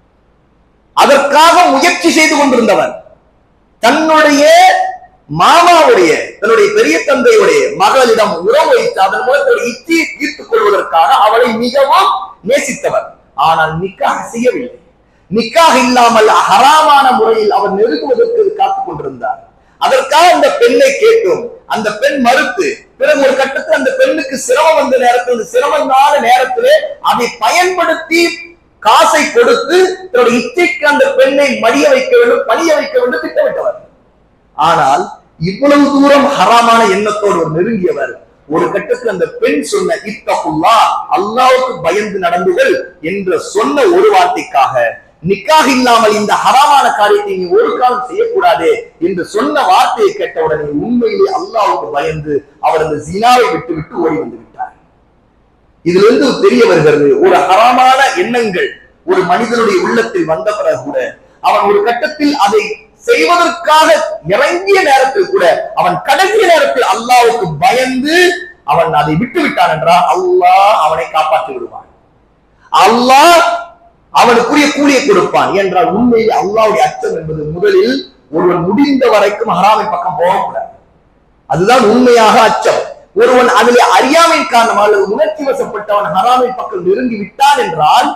அதற்காக முயற்சி செய்து கொண்டிருந்தவர் தன்னுடைய மாமாவுடைய தன்னுடைய பெரிய தந்தையுடைய மகளிடம் உறவு வைத்து அதன் மூலம் தன்னுடைய இச்சையை தீர்த்துக் கொள்வதற்காக அவளை மிகவும் நேசித்தவர் ஆனால் நிக்காக செய்யவில்லை நிக்காக இல்லாமல் ஹராமான முறையில் அவர் நெருங்குவதற்கு காத்துக் கொண்டிருந்தார் அதற்காக அந்த பெண்ணை கேட்டோம் அந்த பெண் மறுத்து பிறகு ஒரு கட்டத்தில் அந்த பெண்ணுக்கு சிரமம் வந்த நேரத்தில் அந்த சிரமமான நேரத்திலே அதை பயன்படுத்தி காசை கொடுத்து தன்னுடைய இச்சைக்கு அந்த பெண்ணை மடிய வைக்க வேண்டும் பணிய வைக்க வேண்டும் திட்டமிட்டவர் ஆனால் இவ்வளவு தூரம் ஹராமான எண்ணத்தோடு ஒரு நெருங்கியவர் ஒரு கட்டத்தில் அந்த பெண் சொன்ன இத்தகுல்லா அல்லாவுக்கு பயந்து நடந்துகள் என்ற சொன்ன ஒரு வார்த்தைக்காக நிக்காக இல்லாமல் இந்த ஹராமான காரியத்தை நீ ஒரு காலம் செய்யக்கூடாதே என்று சொன்ன வார்த்தையை கேட்டவுடனே உண்மையிலே அல்லாவுக்கு பயந்து அவர் அந்த ஜினாவை விட்டு விட்டு ஓடி வந்து விட்டார் இதுல இருந்து தெரிய வருகிறது ஒரு ஹராமான எண்ணங்கள் ஒரு மனிதனுடைய உள்ளத்தில் வந்த பிறகு கூட அவன் ஒரு கட்டத்தில் அதை செய்வதற்காக இறங்கிய நேரத்தில் கூட அவன் கடைசி நேரத்தில் அல்லாவுக்கு பயந்து அவன் அதை விட்டு விட்டான் என்றால் அல்லாஹ் அவனை காப்பாற்றி விடுவான் அல்லாஹ் அவனுக்குரிய கூலியை கொடுப்பான் என்றால் உண்மையில் அல்லாவுடைய அச்சம் என்பது முதலில் ஒருவன் முடிந்த வரைக்கும் ஹராமின் பக்கம் போகக்கூடாது அதுதான் உண்மையாக அச்சம் ஒருவன் அதில் அறியாமையின் காரணமாக அல்லது உணர்ச்சி வசப்பட்டவன் ஹராமின் பக்கம் நெருங்கி விட்டான் என்றால்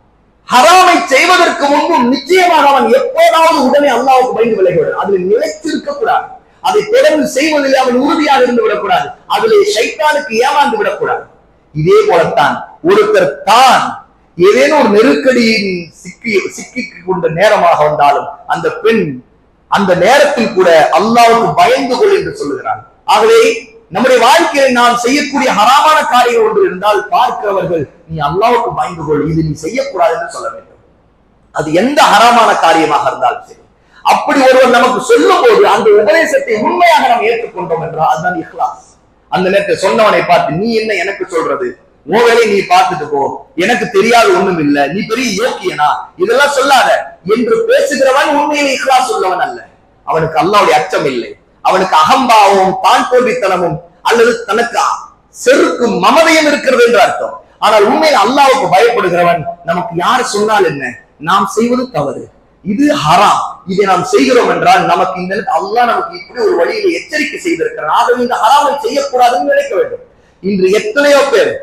ஹராமை செய்வதற்கு முன்பும் நிச்சயமாக அவன் எப்போதாவது உடனே அல்லாவுக்கு பயந்து விலகிவிடும் அதில் நிலைத்திருக்க கூடாது அதை தொடர்ந்து செய்வதில் அவன் உறுதியாக இருந்து விடக்கூடாது அதிலே சைத்தானுக்கு ஏமாந்து விடக்கூடாது இதே போலத்தான் ஒருத்தர் தான் ஏதேனும் ஒரு நெருக்கடியின் சிக்கி சிக்கி கொண்ட நேரமாக வந்தாலும் அந்த பெண் அந்த நேரத்தில் கூட அல்லாவுக்கு பயந்து கொள் என்று சொல்லுகிறார் ஆகவே நம்முடைய வாழ்க்கையில் நாம் செய்யக்கூடிய ஹராமான காரியம் ஒன்று இருந்தால் பார்க்கிறவர்கள் நீ அல்லாவுக்கு பயந்து கொள் இது நீ செய்யக்கூடாது என்று சொல்ல வேண்டும் அது எந்த ஹராமான காரியமாக இருந்தாலும் சரி அப்படி ஒருவர் நமக்கு சொல்லும் போது அந்த உபதேசத்தை உண்மையாக நாம் ஏற்றுக்கொண்டோம் என்றால் அதுதான் இஹ்லாஸ் அந்த நேரத்தில் சொன்னவனை பார்த்து நீ என்ன எனக்கு சொல்றது உன் வேலையை நீ பார்த்துட்டு போ எனக்கு தெரியாது ஒண்ணும் இல்ல நீ பெரிய யோக்கியனா இதெல்லாம் சொல்லாத என்று பேசுகிறவன் உண்மையில் இஹ்லாஸ் உள்ளவன் அல்ல அவனுக்கு அல்லாவுடைய அச்சம் இல்லை அவனுக்கு அகம்பாவமும் தான் தோல்வித்தனமும் அல்லது தனக்கு செருக்கும் மமதையும் இருக்கிறது என்று அர்த்தம் ஆனால் உண்மையில் அல்லாவுக்கு பயப்படுகிறவன் நமக்கு யார் சொன்னால் என்ன நாம் செய்வது தவறு இது ஹராம் இதை நாம் செய்கிறோம் என்றால் நமக்கு இந்த அல்லாஹ் நமக்கு இப்படி ஒரு வழியில எச்சரிக்கை செய்திருக்கிறான் ஆகவே இந்த ஹராமை செய்யக்கூடாதுன்னு நினைக்க வேண்டும் இன்று எத்தனையோ பேர்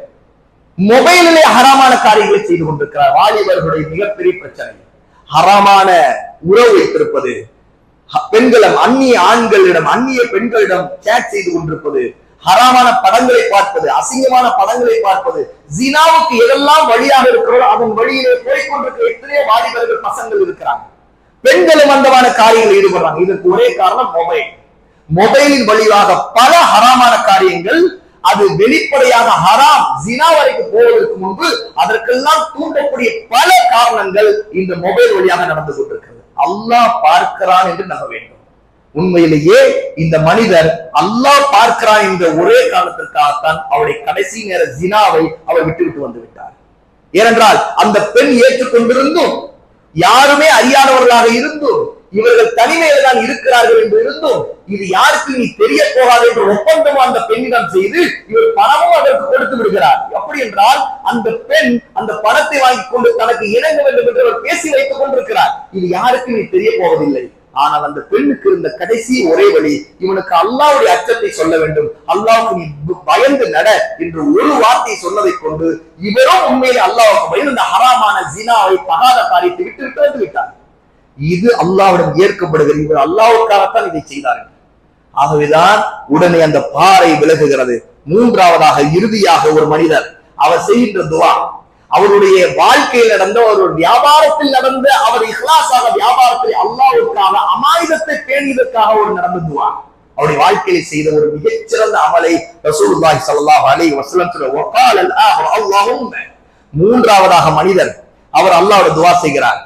மொபைலிலே ஹராமான காரியங்களை செய்து கொண்டிருக்கிறார் வாலிபர்களுடைய மிகப்பெரிய பிரச்சனை ஹராமான உறவு வைத்திருப்பது ஹ- பெண்களிடம் அந்நிய ஆண்களிடம் அந்நிய பெண்களிடம் சேட் செய்து கொண்டிருப்பது ஹராமான படங்களை பார்ப்பது அசிங்கமான படங்களை பார்ப்பது ஜினாவுக்கு எதெல்லாம் வழியாக இருக்கிறதோ அதன் வழியிலே போய்கொண்டிருக்கிற எத்தனையோ வாலிபர்கள் பசங்கள் இருக்கிறாங்க பெண்களும் அந்தமான காரியங்களில் ஈடுபடுறாங்க இதற்கு ஒரே காரணம் மொபைல் மொபைலின் வழியாக பல ஹராமான காரியங்கள் அது வெளிப்படையாக ஹராம் ஜினா வரைக்கும் போவதற்கு முன்பு அதற்கெல்லாம் தூண்டக்கூடிய பல காரணங்கள் இந்த மொபைல் வழியாக நடந்து கொண்டிருக்கிறது அல்லாஹ் பார்க்கிறான் என்று நம்ப வேண்டும் உண்மையிலேயே இந்த மனிதர் அல்லாஹ் பார்க்கிறான் என்ற ஒரே காரணத்திற்காகத்தான் அவருடைய கடைசி நேர ஜினாவை அவர் விட்டுவிட்டு வந்து விட்டார் ஏனென்றால் அந்த பெண் ஏற்றுக்கொண்டிருந்தும் யாருமே அறியாதவர்களாக இருந்தும் இவர்கள் தனிமையில் தான் இருக்கிறார்கள் என்று இருந்தும் இது யாருக்கு நீ தெரிய போகாது என்ற ஒப்பந்தமும் அந்த பெண்ணிடம் செய்து இவர் பணமும் அதற்கு கொடுத்து விடுகிறார் எப்படி என்றால் அந்த பெண் அந்த பணத்தை வாங்கி கொண்டு தனக்கு இணங்க வேண்டும் என்று அவர் பேசி வைத்துக் கொண்டிருக்கிறார் இது யாருக்கு நீ தெரிய போவதில்லை ஆனால் அந்த பெண்ணுக்கு இருந்த கடைசி ஒரே வழி இவனுக்கு அல்லாவுடைய அச்சத்தை சொல்ல வேண்டும் அல்லாவுக்கு நீ பயந்து நட என்று ஒரு வார்த்தை சொன்னதை கொண்டு இவரும் உண்மையிலே அல்லாவுக்கு பயந்து இந்த ஹராமான ஜினாவை பகாத காரியத்தை விட்டு விட்டு வந்து விட்டார் இது அல்லாவிடம் ஏற்கப்படுகிறது இவர் அல்லாவுக்காகத்தான் இதை செய்தார்கள் ஆகவேதான் உடனே அந்த பாறை விலகுகிறது மூன்றாவதாக இறுதியாக ஒரு மனிதர் அவர் செய்கின்ற துவா அவருடைய வாழ்க்கையில் நடந்த ஒரு வியாபாரத்தில் நடந்த அவர் இஹ்லாஸாக வியாபாரத்தில் அல்லாவுக்காக அமாயுதத்தை பேணியதற்காக ஒரு நடந்த துவா அவருடைய வாழ்க்கையில செய்த ஒரு மிகச்சிறந்த அமலை ரசூலுல்லாஹி ஸல்லல்லாஹு அலைஹி வஸல்லம் சொல்ல வகால் அல் ஆஹர் அல்லாஹும்ம மூன்றாவதாக மனிதர் அவர் அல்லாஹ்வோட துவா செய்கிறார்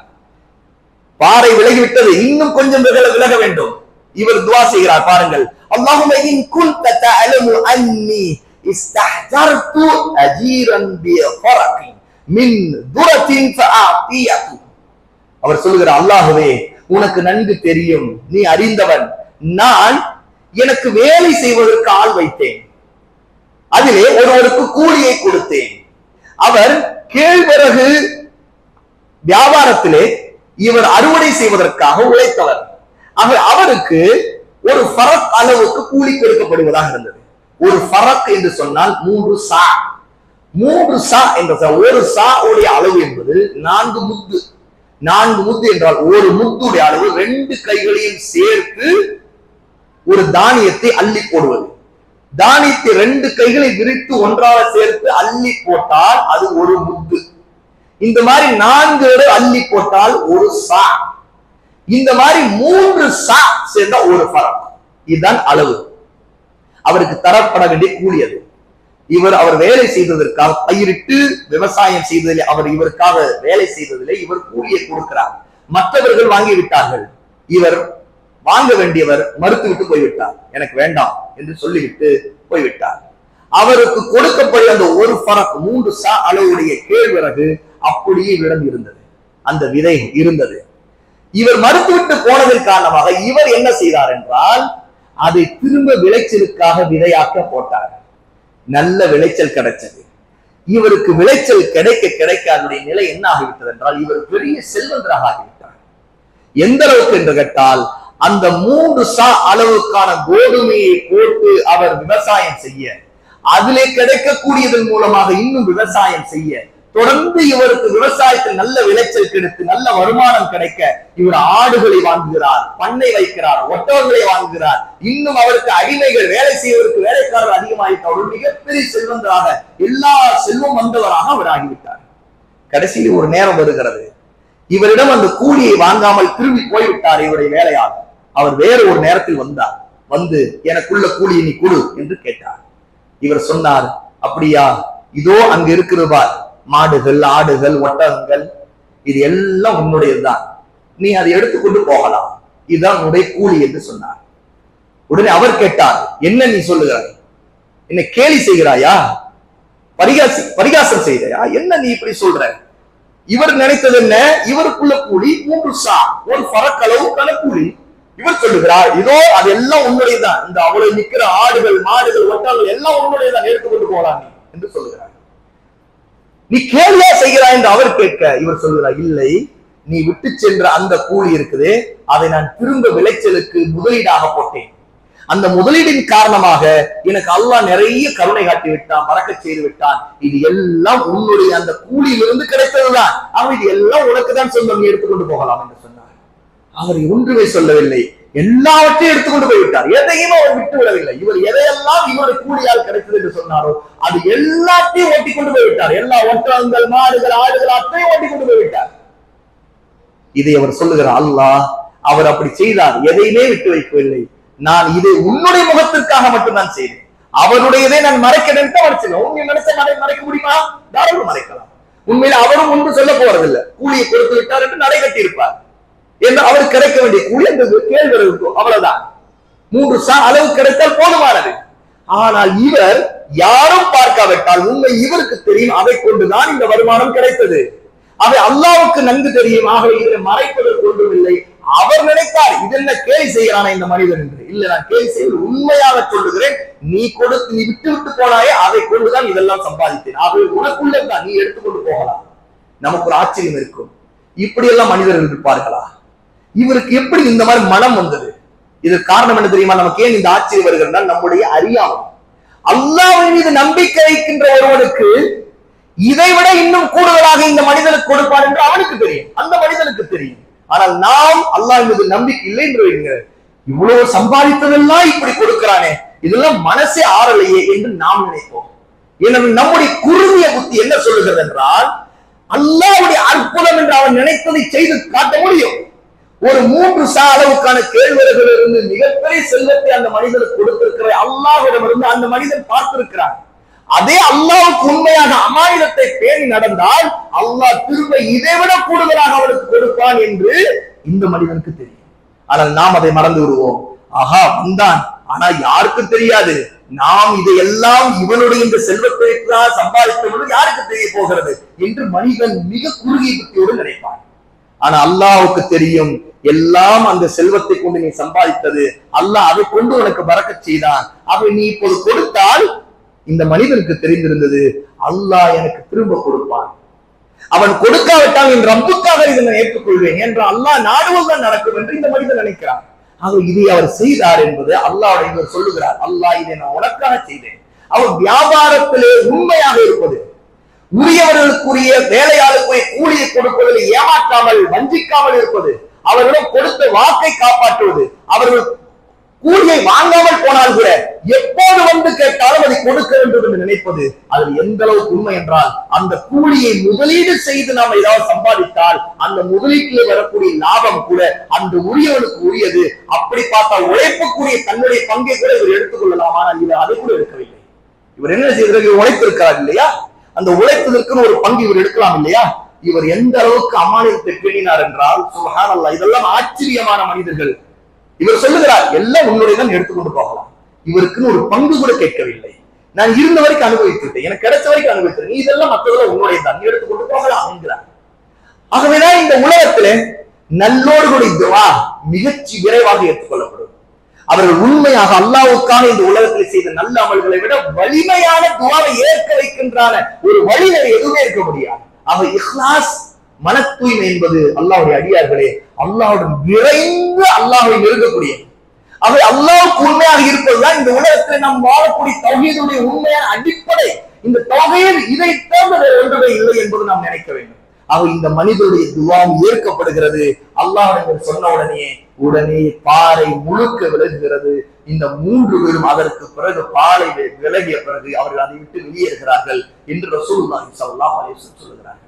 பாறை விலகிவிட்டது இன்னும் கொஞ்சம் விலக விலக வேண்டும் இவர் துவா செய்கிறார் பாருங்கள் அல்லாஹும்ம இன் குன்த தஅலமு அன்னி இஸ்தஹ்ஜர்து அஜீரன் பி ஃபரகி மின் துரத்தின் ஃபஆத்தியது அவர் சொல்லுகிறார் அல்லாஹுவே உனக்கு நன்கு தெரியும் நீ அறிந்தவன் நான் எனக்கு வேலை செய்வதற்கு ஆள் வைத்தேன் அதிலே ஒருவருக்கு கூலியை கொடுத்தேன் அவர் கேழ்வரகு வியாபாரத்திலே இவர் அறுவடை செய்வதற்காக உழைத்தவர் அவர் அவருக்கு ஒரு ஃபரக் அளவுக்கு கூலி கொடுக்கப்படுவதாக இருந்தது ஒரு ஃபரக் என்று சொன்னால் மூன்று சா மூன்று சா என்ற சா ஒரு சா உடைய அளவு என்பது நான்கு முத்து நான்கு முத்து என்றால் ஒரு முத்துடைய அளவு ரெண்டு கைகளையும் சேர்த்து ஒரு தானியத்தை அள்ளி போடுவது தானியத்தை ரெண்டு கைகளை விரித்து ஒன்றாக சேர்த்து அள்ளி போட்டால் அது ஒரு முத்து இந்த மாதிரி நான்கு இடம் அள்ளி போட்டால் ஒரு சா இந்த மாதிரி மூன்று சா சேர்ந்தா ஒரு ஃபரம் இதுதான் அளவு அவருக்கு தரப்பட வேண்டிய கூலி அது இவர் அவர் வேலை செய்ததற்காக பயிரிட்டு விவசாயம் செய்ததில் அவர் இவருக்காக வேலை செய்ததிலே இவர் கூலியை கொடுக்கிறார் மற்றவர்கள் வாங்கி விட்டார்கள் இவர் வாங்க வேண்டியவர் மறுத்துவிட்டு போய்விட்டார் எனக்கு வேண்டாம் என்று சொல்லிவிட்டு போய்விட்டார் அவருக்கு கொடுக்கப்பட்ட அந்த ஒரு பரக் மூன்று சா அளவுடைய கேழ்விறகு அப்படியே இவரிடம் இருந்தது அந்த விதை இருந்தது இவர் மறுத்துவிட்டு போனதன் காரணமாக இவர் என்ன செய்தார் என்றால் அதை திரும்ப விளைச்சலுக்காக விதையாக்க போட்டார் நல்ல விளைச்சல் கிடைச்சது இவருக்கு விளைச்சல் கிடைக்க கிடைக்க அதனுடைய நிலை என்ன ஆகிவிட்டது என்றால் இவர் பெரிய செல்வந்தராக ஆகிவிட்டார் எந்த அளவுக்கு என்று கேட்டால் அந்த மூன்று சா அளவுக்கான கோதுமையை போட்டு அவர் விவசாயம் செய்ய அதிலே கிடைக்கக்கூடியதன் மூலமாக இன்னும் விவசாயம் செய்ய தொடர்ந்து இவருக்கு விவசாயத்தில் நல்ல விளைச்சல் கிடைத்து நல்ல வருமானம் கிடைக்க இவர் ஆடுகளை வாங்குகிறார் பண்ணை வைக்கிறார் ஒட்டகங்களை வாங்குகிறார் இன்னும் அவருக்கு அடிமைகள் வேலை செய்வதற்கு வேலைக்காரர் அதிகமாகிட்ட ஒரு மிகப்பெரிய செல்வந்தராக எல்லா செல்வம் வந்தவராக அவர் ஆகிவிட்டார் கடைசியில் ஒரு நேரம் வருகிறது இவரிடம் அந்த கூலியை வாங்காமல் திரும்பி போய்விட்டார் இவருடைய வேலையால் அவர் வேறு ஒரு நேரத்தில் வந்தார் வந்து எனக்குள்ள கூலியை நீ கொடு என்று கேட்டார் இவர் சொன்னார் அப்படியா இதோ அங்க இருக்கிறது பார் மாடுகள் ஆடுகள் ஒட்டகங்கள் இது எல்லாம் உன்னுடையதுதான் நீ அதை எடுத்துக்கொண்டு போகலாம் இதுதான் உன்னுடைய கூலி என்று சொன்னார் உடனே அவர் கேட்டார் என்ன நீ சொல்லுகிறாய் என்ன கேலி செய்கிறாயா பரிகாசி பரிகாசம் செய்கிறாயா என்ன நீ இப்படி சொல்ற இவர் நினைத்தது என்ன இவருக்குள்ள கூலி மூன்று சா ஒரு பறக்களவுக்கான கூலி இவர் சொல்லுகிறார் இதோ அது எல்லாம் உன்னுடையதான் இந்த அவ்வளவு நிக்கிற ஆடுகள் மாடுகள் ஒட்டங்கள் எல்லாம் உன்னுடையதான் எடுத்துக்கொண்டு போகலாம் நீ என்று சொல்லுகிறார் நீ கேள்வியா செய்கிறாய் என்று அவர் கேட்க இவர் சொல்லுகிறார் இல்லை நீ விட்டு சென்ற அந்த கூலி இருக்குது அதை நான் திரும்ப விளைச்சலுக்கு முதலீடாக போட்டேன் அந்த முதலீடின் காரணமாக எனக்கு அல்லாஹ் நிறைய கருணை காட்டி விட்டான் மறக்க செய்து விட்டான் இது எல்லாம் உன்னுடைய அந்த கூலியிலிருந்து கிடைத்ததுதான் அவன் இது எல்லாம் உனக்கு தான் சொந்தம் நீ எடுத்துக்கொண்டு போகலாம் என்று சொன்னார் அவர் ஒன்றுமே சொல்லவில்லை எல்லாவற்றையும் எடுத்துக்கொண்டு போய்விட்டார் எதையும் அவர் விட்டு விடவில்லை இவர் எதையெல்லாம் இவருடைய கூலியால் கிடைத்தது என்று சொன்னாரோ அது எல்லாத்தையும் ஓட்டி கொண்டு போய்விட்டார் எல்லா ஒற்றங்கள் மாடுகள் ஆடுகள் அத்தையும் ஓட்டி கொண்டு போய்விட்டார் இதை அவர் சொல்லுகிறார் அல்லாஹ் அவர் அப்படி செய்தார் எதையுமே விட்டு வைக்கவில்லை நான் இதை உன்னுடைய முகத்திற்காக மட்டும்தான் செய்தேன் அவருடையதை நான் மறைக்க நினைத்து அவர் செய்யலாம் உண்மை நினைச்ச மறை மறைக்க முடியுமா தாராளம் மறைக்கலாம் உண்மையில அவரும் ஒன்று சொல்ல போறதில்லை கூலியை கொடுத்து விட்டார் என்று நடை கட்டி இருப்பார் என்று அவருக்கு கிடைக்க வேண்டிய கூலி அந்த கேள்வி இருக்கும் அவ்வளவுதான் மூன்று சா அளவு கிடைத்தால் போதுமானது ஆனால் இவர் யாரும் பார்க்காவிட்டால் உண்மை இவருக்கு தெரியும் அதை கொண்டுதான் இந்த வருமானம் கிடைத்தது அவை அல்லாவுக்கு நன்கு தெரியும் ஆகவே இதை மறைப்பதற்கு ஒன்றுமில்லை அவர் நினைத்தார் இதென்ன கேலி செய்கிறானே இந்த மனிதன் என்று இல்ல நான் கேலி செய்வது உண்மையாக சொல்லுகிறேன் நீ கொடுத்து நீ விட்டு விட்டு போனாயே அதை கொண்டுதான் இதெல்லாம் சம்பாதித்தேன் ஆகவே உனக்குள்ள தான் நீ எடுத்துக்கொண்டு போகலாம் நமக்கு ஒரு ஆச்சரியம் இருக்கும் இப்படியெல்லாம் மனிதர்கள் இருப்பார்களா இவருக்கு எப்படி இந்த மாதிரி மனம் வந்தது இதற்கு காரணம் என்ன தெரியுமா நமக்கு ஏன் இந்த ஆச்சரியம் வருகிறதா நம்முடைய அறியாமை அல்லாஹ்வின் மீது நம்பிக்கை வைக்கின்ற ஒருவனுக்கு இதை விட இன்னும் கூடுதலாக இந்த மனிதனுக்கு கொடுப்பார் என்று அவனுக்கு தெரியும் அந்த மனிதனுக்கு தெரியும் ஆனால் நாம் அல்லாஹ் மீது நம்பிக்கை இல்லை என்று வைங்க இவ்வளவு சம்பாதித்ததெல்லாம் இப்படி கொடுக்கிறானே இதெல்லாம் மனசே ஆறலையே என்று நாம் நினைப்போம் எனவே நம்முடைய குறுகிய புத்தி என்ன சொல்லுகிறது என்றால் அல்லாஹ்வுடைய அற்புதம் என்று அவன் நினைத்ததை செய்து காட்ட முடியும் ஒரு மூன்று சா அளவுக்கான கேழ்வரகிலிருந்து மிகப்பெரிய செல்வத்தை அந்த மனிதனுக்கு கொடுத்திருக்கிற அல்லாஹ்விடமிருந்து அந்த மனிதன் பார்த்திருக்கிறான் அதே அல்லாஹ்வுக்கு உண்மையாக அமானிதத்தை பேணி நடந்தால் அல்லாஹ் திரும்ப இதை விட கூடுதலாக அவனுக்கு கொடுப்பான் என்று இந்த மனிதனுக்கு தெரியும் ஆனால் நாம் அதை மறந்து விடுவோம் ஆஹா வந்தான் ஆனா யாருக்கும் தெரியாது நாம் இதையெல்லாம் இவனுடைய இந்த செல்வத்தை தான் சம்பாதித்தவனும் யாருக்கு தெரிய போகிறது என்று மனிதன் மிக குறுகிய புத்தியோடு நினைப்பான் ஆனா அல்லாஹ்வுக்கு தெரியும் எல்லாம் அந்த செல்வத்தை கொண்டு நீ சம்பாதித்தது அல்லாஹ் அதை கொண்டு உனக்கு பறக்கச் செய்தான் அவை நீ இப்போது கொடுத்தால் இந்த மனிதனுக்கு தெரிந்திருந்தது அல்லாஹ் எனக்கு திரும்ப கொடுப்பான் அவன் கொடுக்காவிட்டால் என் ரப்புக்காக இதை நான் ஏற்றுக்கொள்வேன் என்ற அல்லாஹ் நாடுவதுதான் நடக்கும் என்று இந்த மனிதன் நினைக்கிறான் ஆக இதை அவர் செய்தார் என்பது அல்லாஹ் இவர் சொல்லுகிறார் அல்லாஹ் இதை நான் உனக்காக செய்தேன் அவர் வியாபாரத்திலே உண்மையாக இருப்பது உரியவர்களுக்குரிய வேலையாளுக்குரிய கூலியை கொடுப்பதில் ஏமாற்றாமல் வஞ்சிக்காமல் இருப்பது அவர்களிடம் கொடுத்த வாக்கை காப்பாற்றுவது அவர்கள் கூலியை வாங்காமல் போனால் கூட எப்போது வந்து கேட்டாலும் அதை கொடுக்க வேண்டும் என்று நினைப்பது அதில் எந்த அளவுக்கு உண்மை என்றால் அந்த கூலியை முதலீடு செய்து நாம் ஏதாவது சம்பாதித்தால் அந்த முதலீட்டில் வரக்கூடிய லாபம் கூட அந்த உரியவனுக்கு உரியது அப்படி பார்த்தா உழைப்புக்குரிய தன்னுடைய பங்கை கூட இவர் எடுத்துக்கொள்ளலாம் ஆனால் இவர் அதை கூட எடுக்கவில்லை இவர் என்ன செய்கிறார் இவர் உழைத்திருக்கிறார் இல்லையா அந்த உழைப்பதற்குன்னு ஒரு பங்கு இவர் எடுக்கலாம் இல்லையா இவர் எந்த அளவுக்கு அமானியத்தை பேணினார் என்றால் சுபஹானல்லாஹ் இதெல்லாம் ஆச்சரியமான மனிதர்கள் இவர் சொல்லுகிறார் எல்லாம் உன்னுடைய தான் எடுத்துக்கொண்டு போகலாம் இவருக்குன்னு ஒரு பங்கு கூட கேட்கவில்லை நான் இருந்த வரைக்கும் அனுபவித்துட்டேன் எனக்கு கிடைச்ச வரைக்கும் அனுபவித்தேன் நீ இதெல்லாம் மற்றதெல்லாம் உன்னுடைய தான் நீ எடுத்துக்கொண்டு போகலாம் என்கிறார் ஆகவேதான் இந்த உலகத்துல நல்லோர்களுடைய துவா மிகச்சி விரைவாக ஏற்றுக்கொள்ளப்படும் அவர்கள் உண்மையாக அல்லாவுக்கான இந்த உலகத்தில் செய்த நல்ல அமல்களை விட வலிமையான துவாவை ஏற்க வைக்கின்றான ஒரு வழிகளை எதுவுமே இருக்க முடியாது ஆக இஹ்லாஸ் மன தூய்மை என்பது அல்லாஹ்வுடைய அடியார்களே அல்லாஹ்வுடன் விரைந்து அல்லாஹ்வை நெருங்கக்கூடிய அவை அல்லாஹ்வுக்கு உண்மையாக இருப்பதுதான் இந்த உலகத்தில் நாம் வாழக்கூடிய தௌஹீதுடைய உண்மையான அடிப்படை இந்த தௌஹீத் இதை தவிர வேறு ஒன்றுமே இல்லை என்பது நாம் நினைக்க வேண்டும் ஆக இந்த மனிதனுடைய துவாம் ஏற்கப்படுகிறது அல்லாஹ்விடம் சொன்ன உடனே உடனே பாறை முழுக்க விலகுகிறது இந்த மூன்று பேரும் அதற்கு பிறகு பாலை வி- விலகிய பிறகு அவர்கள் அதை விட்டு வெளியேறுகிறார்கள் என்று ரசூலுல்லாஹி ஸல்லல்லாஹு அலைஹி வஸல்லம் சொல்லுகிறார்கள்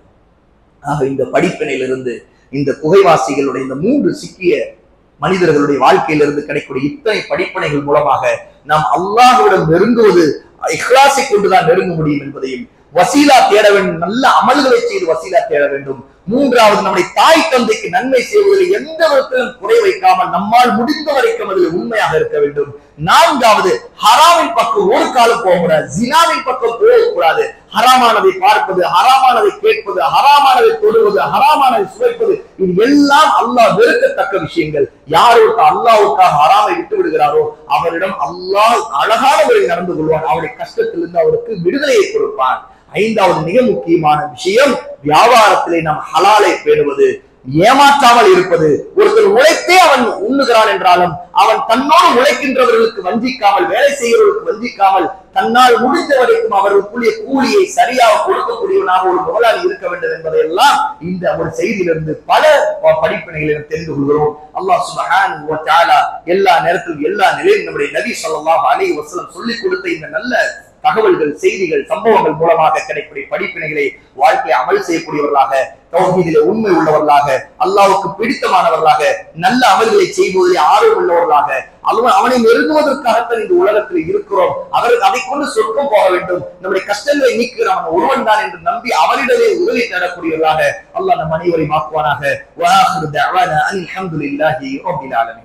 ஆக இந்த படிப்பினையிலிருந்து இந்த குகைவாசிகளுடைய இந்த மூன்று சிக்கிய மனிதர்களுடைய வாழ்க்கையிலிருந்து கிடைக்கக்கூடிய இத்தனை படிப்பினைகள் மூலமாக நாம் அல்லாஹ்விடம் நெருங்குவது இஹ்லாஸை கொண்டுதான் நெருங்க முடியும் என்பதையும் வசீலா தேட வேண்டும் நல்ல அமல்களை செய்து வசீலா தேட வேண்டும் மூன்றாவது நம்முடைய தாய் தந்தைக்கு நன்மை செய்வதில் எந்த விதத்திலும் குறை வைக்காமல் நம்மால் முடிந்த வரைக்கும் அதில் உண்மையாக இருக்க வேண்டும் நான்காவது ஹராமின் பக்கம் ஒரு காலம் போகக்கூடாது ஜினாவின் பக்கம் போகக்கூடாது ஹராமானதை பார்ப்பது ஹராமானதை கேட்பது ஹராமானதை தொடுவது ஹராமானதை சுவைப்பது இது எல்லாம் அல்லாஹ் வெறுக்கத்தக்க விஷயங்கள் யார் ஒருத்தர் அல்லாஹ்வுக்காக ஹராமை விட்டு விடுகிறாரோ அவரிடம் அல்லாஹ் அழகான முறையில் நடந்து கொள்வான் அவருடைய கஷ்டத்திலிருந்து அவருக்கு விடுதலையை கொடுப்பான் ஐந்தாவது மிக முக்கியமான விஷயம் வியாபாரத்திலே நாம் ஹலாலை பேணுவது ஏமாற்றாமல் இருப்பது ஒருத்தர் உழைத்தே அவன் உண்ணுகிறான் என்றாலும் அவன் தன்னோடு உழைக்கின்றவர்களுக்கு வஞ்சிக்காமல் வேலை செய்கிறவர்களுக்கு வஞ்சிக்காமல் தன்னால் முடிந்த வரைக்கும் அவர்களுக்குரிய கூலியை சரியாக கொடுக்கக்கூடியவனாக ஒரு முதலாளி இருக்க வேண்டும் என்பதையெல்லாம் இந்த ஒரு செய்தியிலிருந்து பல ப- படிப்பினைகளிலும் தெரிந்து கொள்கிறோம் அல்லாஹ் சுப்ஹானஹு வ தஆலா எல்லா நேரத்திலும் எல்லா நிலையிலும் நம்முடைய நபி ஸல்லல்லாஹு அலைஹி வஸல்லம் சொல்லிக் கொடுத்த இந்த நல்ல தகவல்கள் செய்திகள் சம்பவங்கள் மூலமாக கிடைக்கக்கூடிய படிப்பினைகளை வாழ்க்கையை அமல் செய்யக்கூடியவர்களாக தௌஹீதிலே உண்மை உள்ளவர்களாக அல்லாஹ்வுக்கு பிடித்தமானவர்களாக நல்ல அமல்களை செய்வதிலே ஆர்வம் உள்ளவர்களாக அவன் அவனை நெருங்குவதற்காகத்தான் இந்த உலகத்தில் இருக்கிறோம் அவர் அதை கொண்டு சொர்க்கம் போக வேண்டும் நம்முடைய கஷ்டங்களை நீக்குகிற அவன் ஒருவன் தான் என்று நம்பி அவனிடமே உதவி தேடக்கூடியவர்களாக அல்லாஹ் நம் அனைவரையும் ஆக்குவானாக வஆஹிரு தஅவானா அனில் ஹம்துலில்லாஹி ரப்பில் ஆலமீன்